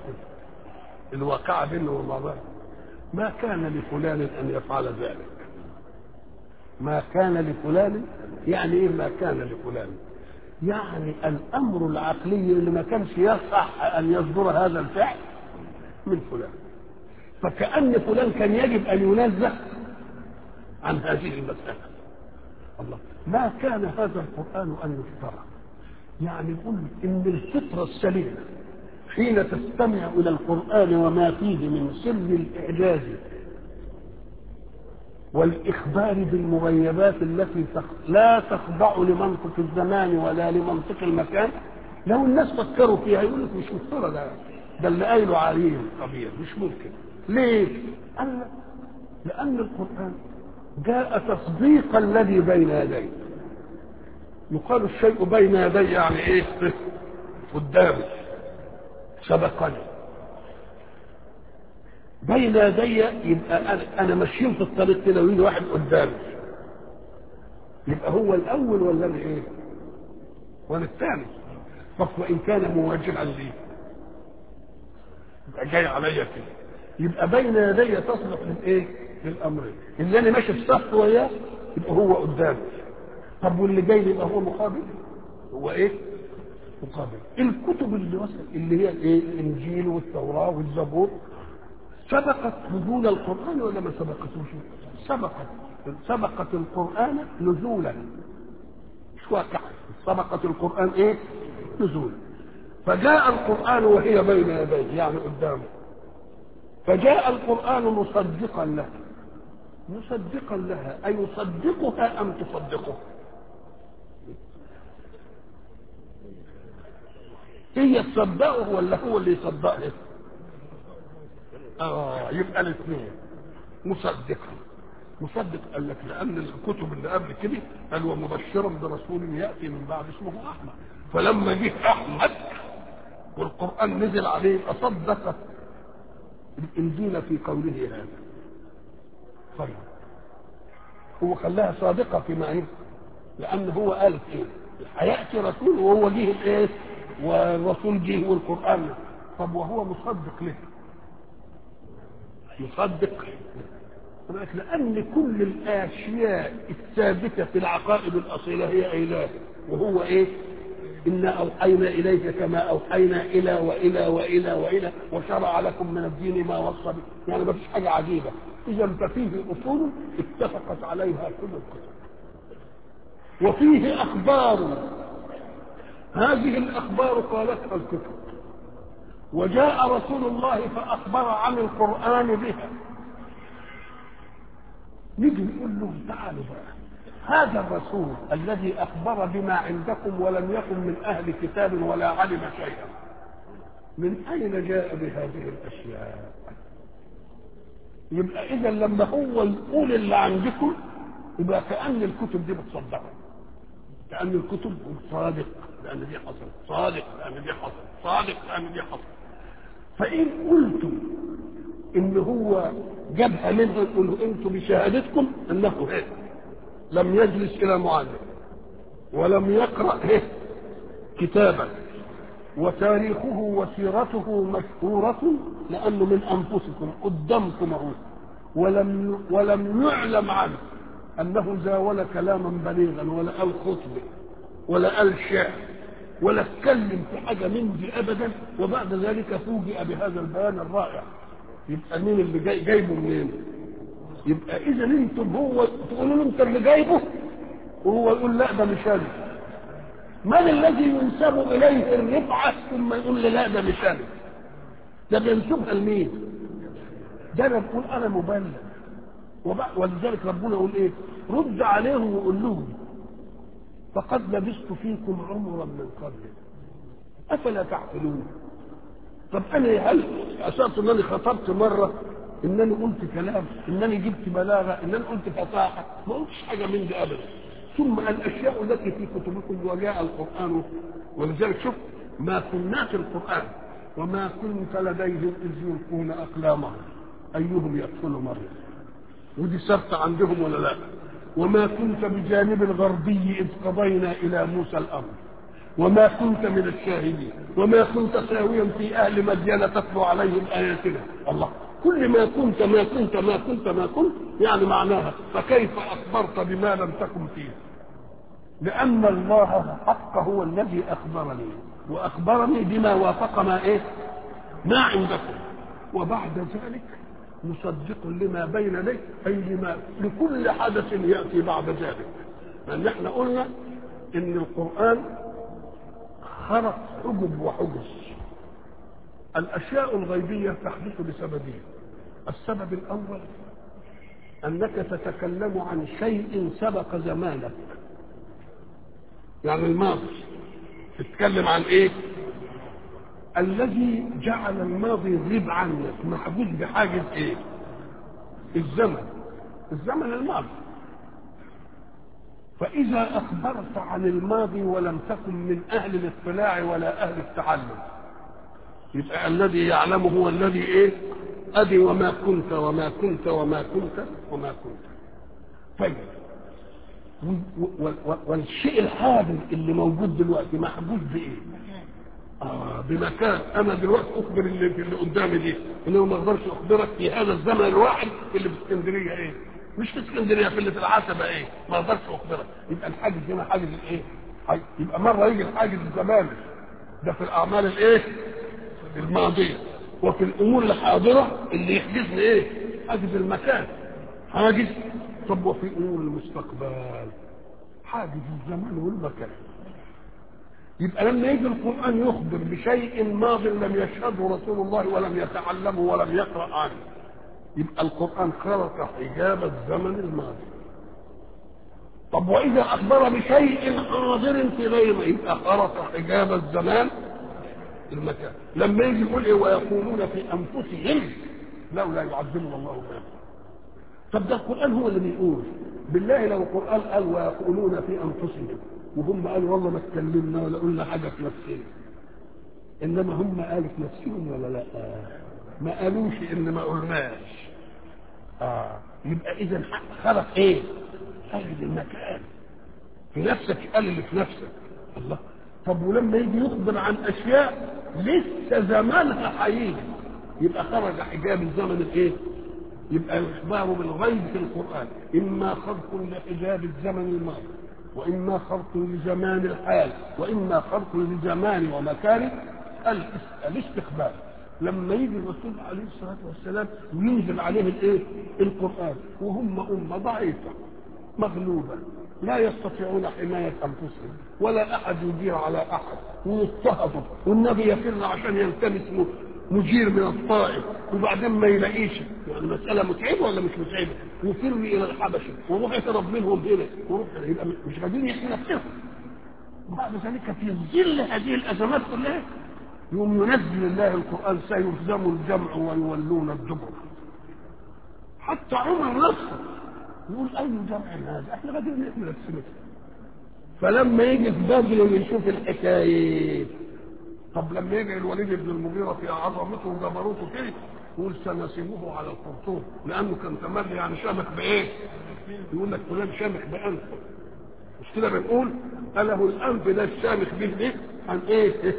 الواقعه بينه وبين بعضها ما كان لفلان ان يفعل ذلك ما كان لفلان يعني ايه ما كان لفلان يعني الامر العقلي اللي ما كانش يصح ان يصدر هذا الفعل من فلان فكأن فلان كان يجب ان ينزه عن هذه المسألة الله ما كان هذا القرآن ان يفترى يعني يقول ان الفطرة السليمة حين تستمع الى القرآن وما فيه من سر الاعجاز والإخبار بالمغيبات التي لا تخضع لمنطق الزمان ولا لمنطق المكان لو الناس فكروا فيها يقول لك مش مفترض ده ده اللي قايله عليم خبير مش ممكن ليه؟ قال لك لأن القرآن جاء تصديق الذي بين يديه يقال الشيء بين يدي يعني ايه؟ قدامي سبقني بين يدي يبقى انا انا ماشيين في الطريق كده ويجي واحد قدامي يبقى هو الاول ولا انا ايه؟ ولا الثاني طب وان كان مواجها لي يبقى جاي عليا كده يبقى بين يدي تصلح للايه؟ للامرين اللي انا ماشي في صف وياه يبقى هو قدامي طب واللي جاي لي يبقى هو مقابل هو ايه؟ مقابل الكتب اللي وصل اللي هي الايه؟ الانجيل والتوراه والزبور سبقت نزول القرآن ولا ما سبقتوش؟ سبقت سبقت القرآن نزولا مش واقع سبقت القرآن ايه؟ نزولا فجاء القرآن وهي بين يديه يعني قدامه فجاء القرآن مصدقا لها مصدقا لها أي يصدقها أم تصدقه؟ هي تصدقه ولا هو اللي يصدقها؟ اه يبقى الاثنين مصدقا مصدق قال لك لان الكتب اللي قبل كده قال ومبشرا برسول ياتي من بعد اسمه احمد فلما جه احمد والقران نزل عليه اصدق الانجيل في قوله هذا طيب هو خلاها صادقه فيما ايه لان هو قال ايه هياتي رسول وهو جه الايه والرسول جه والقران طب وهو مصدق ليه يصدق لأن كل الأشياء الثابتة في العقائد الأصيلة هي إله وهو إيه؟ إنا أوحينا إليك كما أوحينا إلى وإلى وإلى وإلى وشرع لكم من الدين ما وصى به يعني ما فيش حاجة عجيبة إذا ففيه أصول اتفقت عليها كل الكتب وفيه أخبار هذه الأخبار قالتها الكتب وجاء رسول الله فأخبر عن القرآن بها نيجي نقول له تعالوا بقى هذا الرسول الذي أخبر بما عندكم ولم يكن من أهل كتاب ولا علم شيئا من أين جاء بهذه الأشياء يبقى إذا لما هو يقول اللي عندكم يبقى كأن الكتب دي بتصدقه كأن الكتب صادق لأن دي حصل صادق لأن دي حصل صادق لأن دي حصل فإن قلتم إن هو جابها منها يقول أنتم بشهادتكم أنه هيك لم يجلس إلى معلم ولم يقرأ هيك كتابا وتاريخه وسيرته مشهورة لأنه من أنفسكم قدامكم أهو ولم ولم يعلم عنه أنه زاول كلاما بليغا ولا قال خطبة ولا قال شعر ولا اتكلم في حاجة من دي أبدا وبعد ذلك فوجئ بهذا البيان الرائع يبقى مين اللي جاي جايبه منين؟ يبقى إذا أنتم هو تقولوا له أنت اللي جايبه وهو يقول لا ده مش أنا من الذي ينسب إليه الرفعة ثم يقول لي لا ده مش أنا ده بينسبها لمين؟ ده أنا بقول أنا مبلغ ولذلك ربنا يقول إيه؟ رد عليهم وقول لهم فقد لبثت فيكم عمرا من قبل افلا تعقلون طب انا هل اساس انني خطبت مره انني قلت كلام انني جبت بلاغه انني قلت فصاحه ما قلتش حاجه من دي ابدا ثم الاشياء التي في كتبكم وجاء القران ولذلك شوف ما كنا في القران وما كنت لديهم اذ يلقون اقلامهم ايهم يدخل مريم ودي ثابته عندهم ولا لا وما كنت بجانب الغربي إذ قضينا إلى موسى الأمر وما كنت من الشاهدين وما كنت ساويا في أهل مدين تتلو عليهم آياتنا الله كل ما كنت ما كنت ما كنت ما كنت يعني معناها فكيف اخبرت بما لم تكن فيه لان الله حق هو الذي اخبرني واخبرني بما وافق ما ايه ما عندكم وبعد ذلك مصدق لما بين يديه اي لما لكل حدث ياتي بعد ذلك لان احنا قلنا ان القران خلق حجب وحجز الاشياء الغيبيه تحدث لسببين السبب الاول انك تتكلم عن شيء سبق زمانك يعني الماضي تتكلم عن ايه الذي جعل الماضي يغيب عنك محجوز بحاجز ايه الزمن الزمن الماضي فاذا اخبرت عن الماضي ولم تكن من اهل الاطلاع ولا اهل التعلم يبقى الذي يعلمه هو الذي ايه ادي وما كنت وما كنت وما كنت وما كنت طيب والشيء الحاضر اللي موجود دلوقتي محجوز بايه آه بمكان انا دلوقتي اخبر اللي, اللي قدامي دي انه ما اقدرش اخبرك في هذا الزمن الواحد اللي في اسكندريه ايه مش في اسكندريه في اللي في العتبه ايه ما اقدرش اخبرك يبقى الحاجز هنا حاجز الايه يبقى مره يجي الحاجز الزماني ده في الاعمال الايه الماضيه وفي الامور الحاضره اللي يحجزني ايه حاجز المكان حاجز طب وفي امور المستقبل حاجز الزمان والمكان يبقى لما يجي القرآن يخبر بشيء ماض لم يشهده رسول الله ولم يتعلمه ولم يقرأ عنه يبقى القرآن خلق حجاب الزمن الماضي طب وإذا أخبر بشيء حاضر في غيره يبقى خلق حجاب الزمان المكان لما يجي يقول إيه ويقولون في أنفسهم لولا يعذبنا الله بهم طب ده القرآن هو اللي بيقول بالله لو القرآن قال ويقولون في أنفسهم وهم قالوا والله ما اتكلمنا ولا قلنا حاجه في نفسنا انما هم قالوا في نفسهم ولا لا ما قالوش ان ما قلناش اه يبقى اذا خلق ايه خلق المكان في نفسك قال اللي في نفسك الله طب ولما يجي يخبر عن اشياء لسه زمانها هيجي يبقى خرج حجاب الزمن الايه يبقى الاخبار بالغيب في القران اما خلق لحجاب الزمن الماضي واما خلق لزمان الحال واما خلق لزمان ومكان الاستقبال لما يجي الرسول عليه الصلاه والسلام وينزل عليه الايه القران وهم امه ضعيفه مغلوبه لا يستطيعون حمايه انفسهم ولا احد يجير على احد ويضطهدوا والنبي يفر عشان يلتمس مجير من الطائف وبعدين ما يلاقيش يعني مسألة متعبة ولا مش متعبة يفر إلى الحبشة وروح يهرب منهم هنا وروح يبقى مش قادرين يحمي نفسهم وبعد ذلك في ظل هذه الأزمات كلها يوم ينزل الله القرآن سيهزم الجمع ويولون الدبر حتى عمر نفسه يقول أي جمع هذا احنا قادرين نحمي نفسنا فلما يجي في بدر ويشوف الحكايه طب لما يجي الوليد بن المغيرة في عظمته وجبروته كده يقول سنسيبه على الخرطوم لأنه كان تملي يعني شامخ بإيه؟ يقول لك فلان شامخ بأنفه مش كده بنقول أله الأنف ده الشامخ به دي عن إيه؟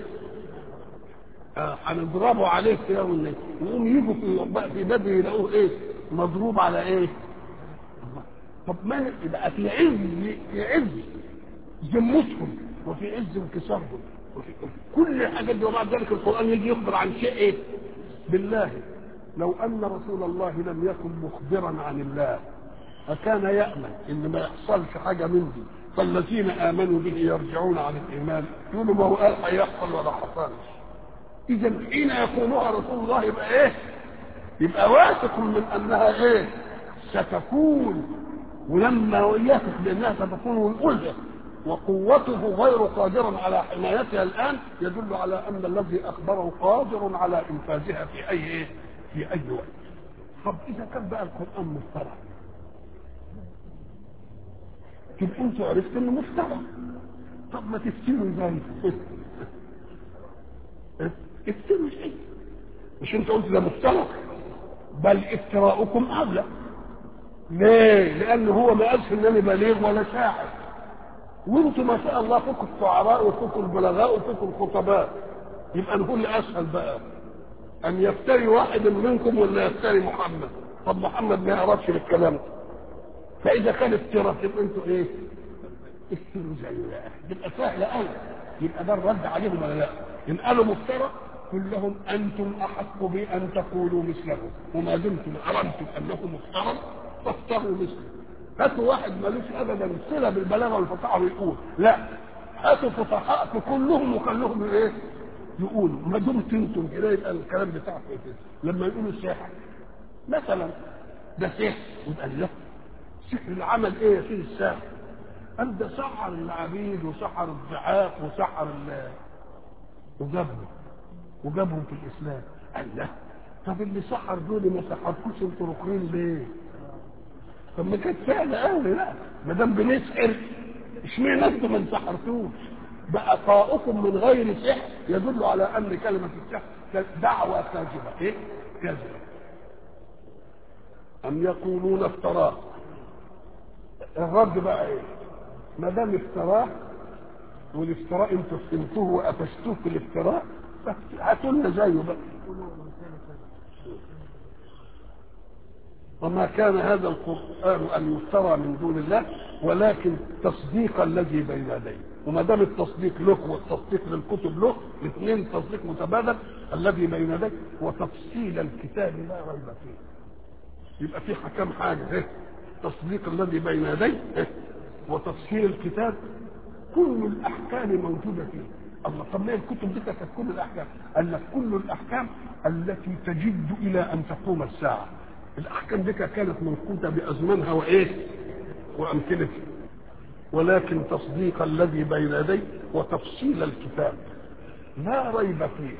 هنضربه عليه كده ولا يقوم يجوا في في بدر يلاقوه إيه؟ مضروب على إيه؟ طب ما يبقى في عز في عز ذمتهم وفي عز انكسارهم كل الحاجات دي وبعد ذلك القرآن يجي يخبر عن شيء ايه بالله لو أن رسول الله لم يكن مخبرا عن الله أكان يأمن إن ما يحصلش حاجة من دي فالذين آمنوا به يرجعون عن الإيمان يقولوا ما هو قال هيحصل ولا حصلش إذا حين يقولها رسول الله يبقى إيه؟ يبقى واثق من أنها إيه؟ ستكون ولما يثق بأنها ستكون ويقولها وقوته غير قادر على حمايتها الآن يدل على أن الذي أخبره قادر على إنفاذها في أي إيه؟ في أي وقت. طب إذا كان بقى القرآن مفترى تبقى أنتوا عرفتوا إنه مفترى. طب ما تفتروا إزاي؟ افتروا إزاي؟ مش أنت قلت ده مفترى؟ بل افتراؤكم أولى. ليه؟ لأن هو ما قالش إنني بليغ ولا شاعر. وانتم ما شاء الله فيكم الشعراء وفيكم البلغاء وفيكم الخطباء يبقى نقول اسهل بقى ان يفتري واحد منكم ولا يفتري محمد طب محمد ما يعرفش بالكلام ده فاذا كان افتراء تبقى انتوا ايه افتروا زيه بقى تبقى سهله قوي يبقى ده الرد عليهم ولا لا ان قالوا مفترى قل لهم انتم احق بان تقولوا مثله وما دمتم علمتم انه مفترى فافتروا مثله هاتوا واحد ملوش ابدا صله بالبلاغه والفصاحه ويقول لا هاتوا فصحاء كلهم وخلوهم ايه يقولوا ما دمت انتم كده يبقى الكلام بتاعكم كده لما يقولوا الساحر مثلا ده سحر يبقى له سحر العمل ايه يا سيدي الساحر قال ده سحر العبيد وسحر الضعاف وسحر ال وجابهم وجابهم في الاسلام قال لا طب اللي سحر دول ما سحركوش انتوا ركرين ليه؟ طب ما كانت سهله قوي لا ما دام بنسحر اشمعنى انتوا ما انسحرتوش؟ بقاؤكم من غير سحر يدل على ان كلمه السحر دعوه كاذبه ايه؟ كاذبه ام يقولون افتراه الرد بقى ايه؟ ما دام افتراه والافتراء انتوا فهمتوه وقفشتوه في الافتراء هاتوا لنا زيه بقى وما كان هذا القران ان يفترى من دون الله ولكن تصديق الذي بين يديه وما دام التصديق له والتصديق للكتب له الاثنين تصديق متبادل الذي بين يديه وتفصيل الكتاب لا ريب فيه يبقى في كم حاجه ايه تصديق الذي بين يديه إيه؟ وتفصيل الكتاب كل الاحكام موجوده فيه الله طب ليه الكتب دي كانت كل الاحكام قال لك كل الاحكام التي تجد الى ان تقوم الساعه الاحكام دي كانت منقوطه بازمانها وايه وامثلتها ولكن تصديق الذي بين يديه وتفصيل الكتاب لا ريب فيه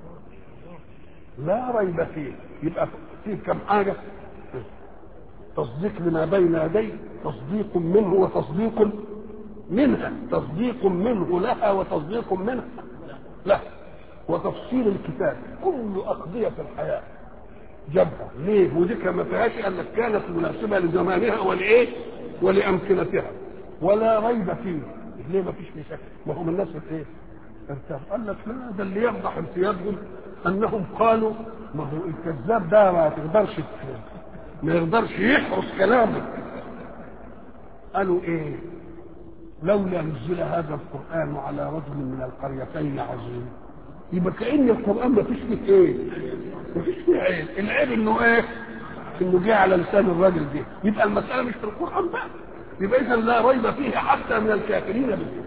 لا ريب فيه يبقى فيه كم حاجه تصديق لما بين يديه تصديق منه وتصديق منها تصديق منه لها وتصديق منها له وتفصيل الكتاب كل أقضية الحياة جابها ليه ودي ما فيهاش قال لك كانت مناسبة لزمانها ولإيه ولأمكنتها ولا ريب فيه ليه ما فيش فيه شك ما هم الناس ايه ارتاب قال لك لا ده اللي يفضح امتيازهم انهم قالوا ما هو الكذاب ده ما تقدرش ما يقدرش يحرس كلامه قالوا ايه لولا نزل هذا القران على رجل من القريتين عظيم يبقى كان القران ما فيش فيه ايه ما فيش فيه عيب العيب انه ايه انه جه على لسان الراجل ده يبقى المساله مش في القران بقى يبقى اذا لا ريب فيه حتى من الكافرين به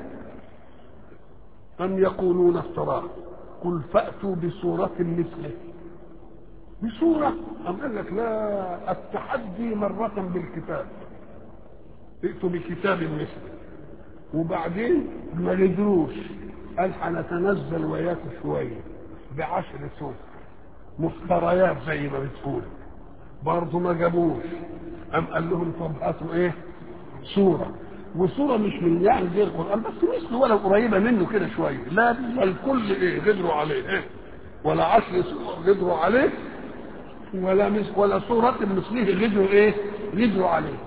أم يقولون افتراه قل فأتوا بسورة مثله بسورة أم قال لك لا التحدي مرة بالكتاب ائتوا بكتاب مثله وبعدين ما ندروش قال هنتنزل وياكم شوية بعشر سور مفتريات زي ما بتقول برضه ما جابوش أم قال لهم طب هاتوا إيه سورة وصورة مش من يعني زي القرآن بس مثل ولا قريبة منه كده شوية لا الكل ايه قدروا عليه ايه ولا عشر سور قدروا عليه ولا مس ولا صورة مثله قدروا ايه قدروا عليه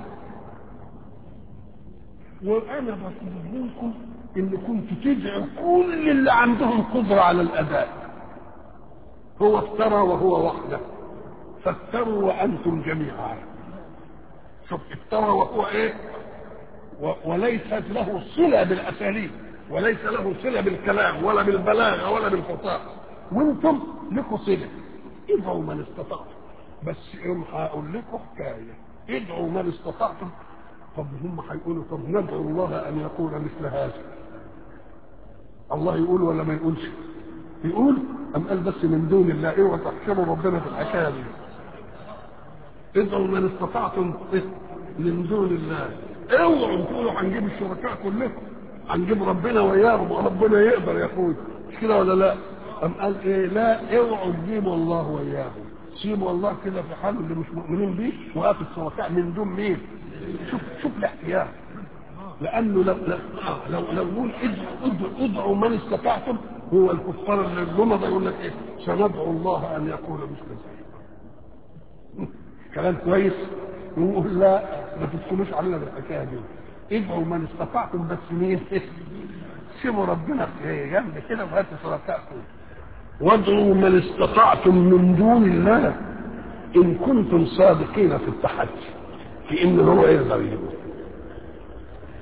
وانا بطلب منكم ان كنتوا تدعوا كل اللي عندهم قدرة على الاداء هو افترى وهو وحده فافتروا وانتم جميعا شوف افترى وهو ايه وليست له صلة بالأساليب وليس له صلة بالكلام ولا بالبلاغة ولا بالفصاحة وانتم لكم صلة ادعوا من استطعتم بس يوم هقول لكم حكاية ادعوا من استطعتم طب هم هيقولوا طب ندعو الله أن يقول مثل هذا الله يقول ولا ما يقولش يقول أم قال بس من دون الله اوعوا تحشروا ربنا في الحكاية دي ادعوا من استطعتم من دون الله اوعوا تقولوا هنجيب الشركاء كلهم هنجيب ربنا وياهم وربنا يقدر يا اخوي مش كده ولا لا؟ أم قال ايه لا اوعوا تجيبوا الله وياهم سيبوا الله كده في حاله اللي مش مؤمنين بيه وهاتوا الشركاء من دون مين؟ شوف شوف الاحتياج لانه لو لو لو, لو نقول ادعوا ادعوا من استطعتم هو الكفار اللي الجمضه يقول لك ايه؟ سندعو الله ان يقول مثل ذلك كلام كويس ونقول لا ما تدخلوش علينا بالحكايه دي ادعوا من استطعتم بس مين سيبوا ربنا في جنب كده وهاتوا شركائكم وادعوا من استطعتم من دون الله ان كنتم صادقين في التحدي في ان هو يقدر يجيبه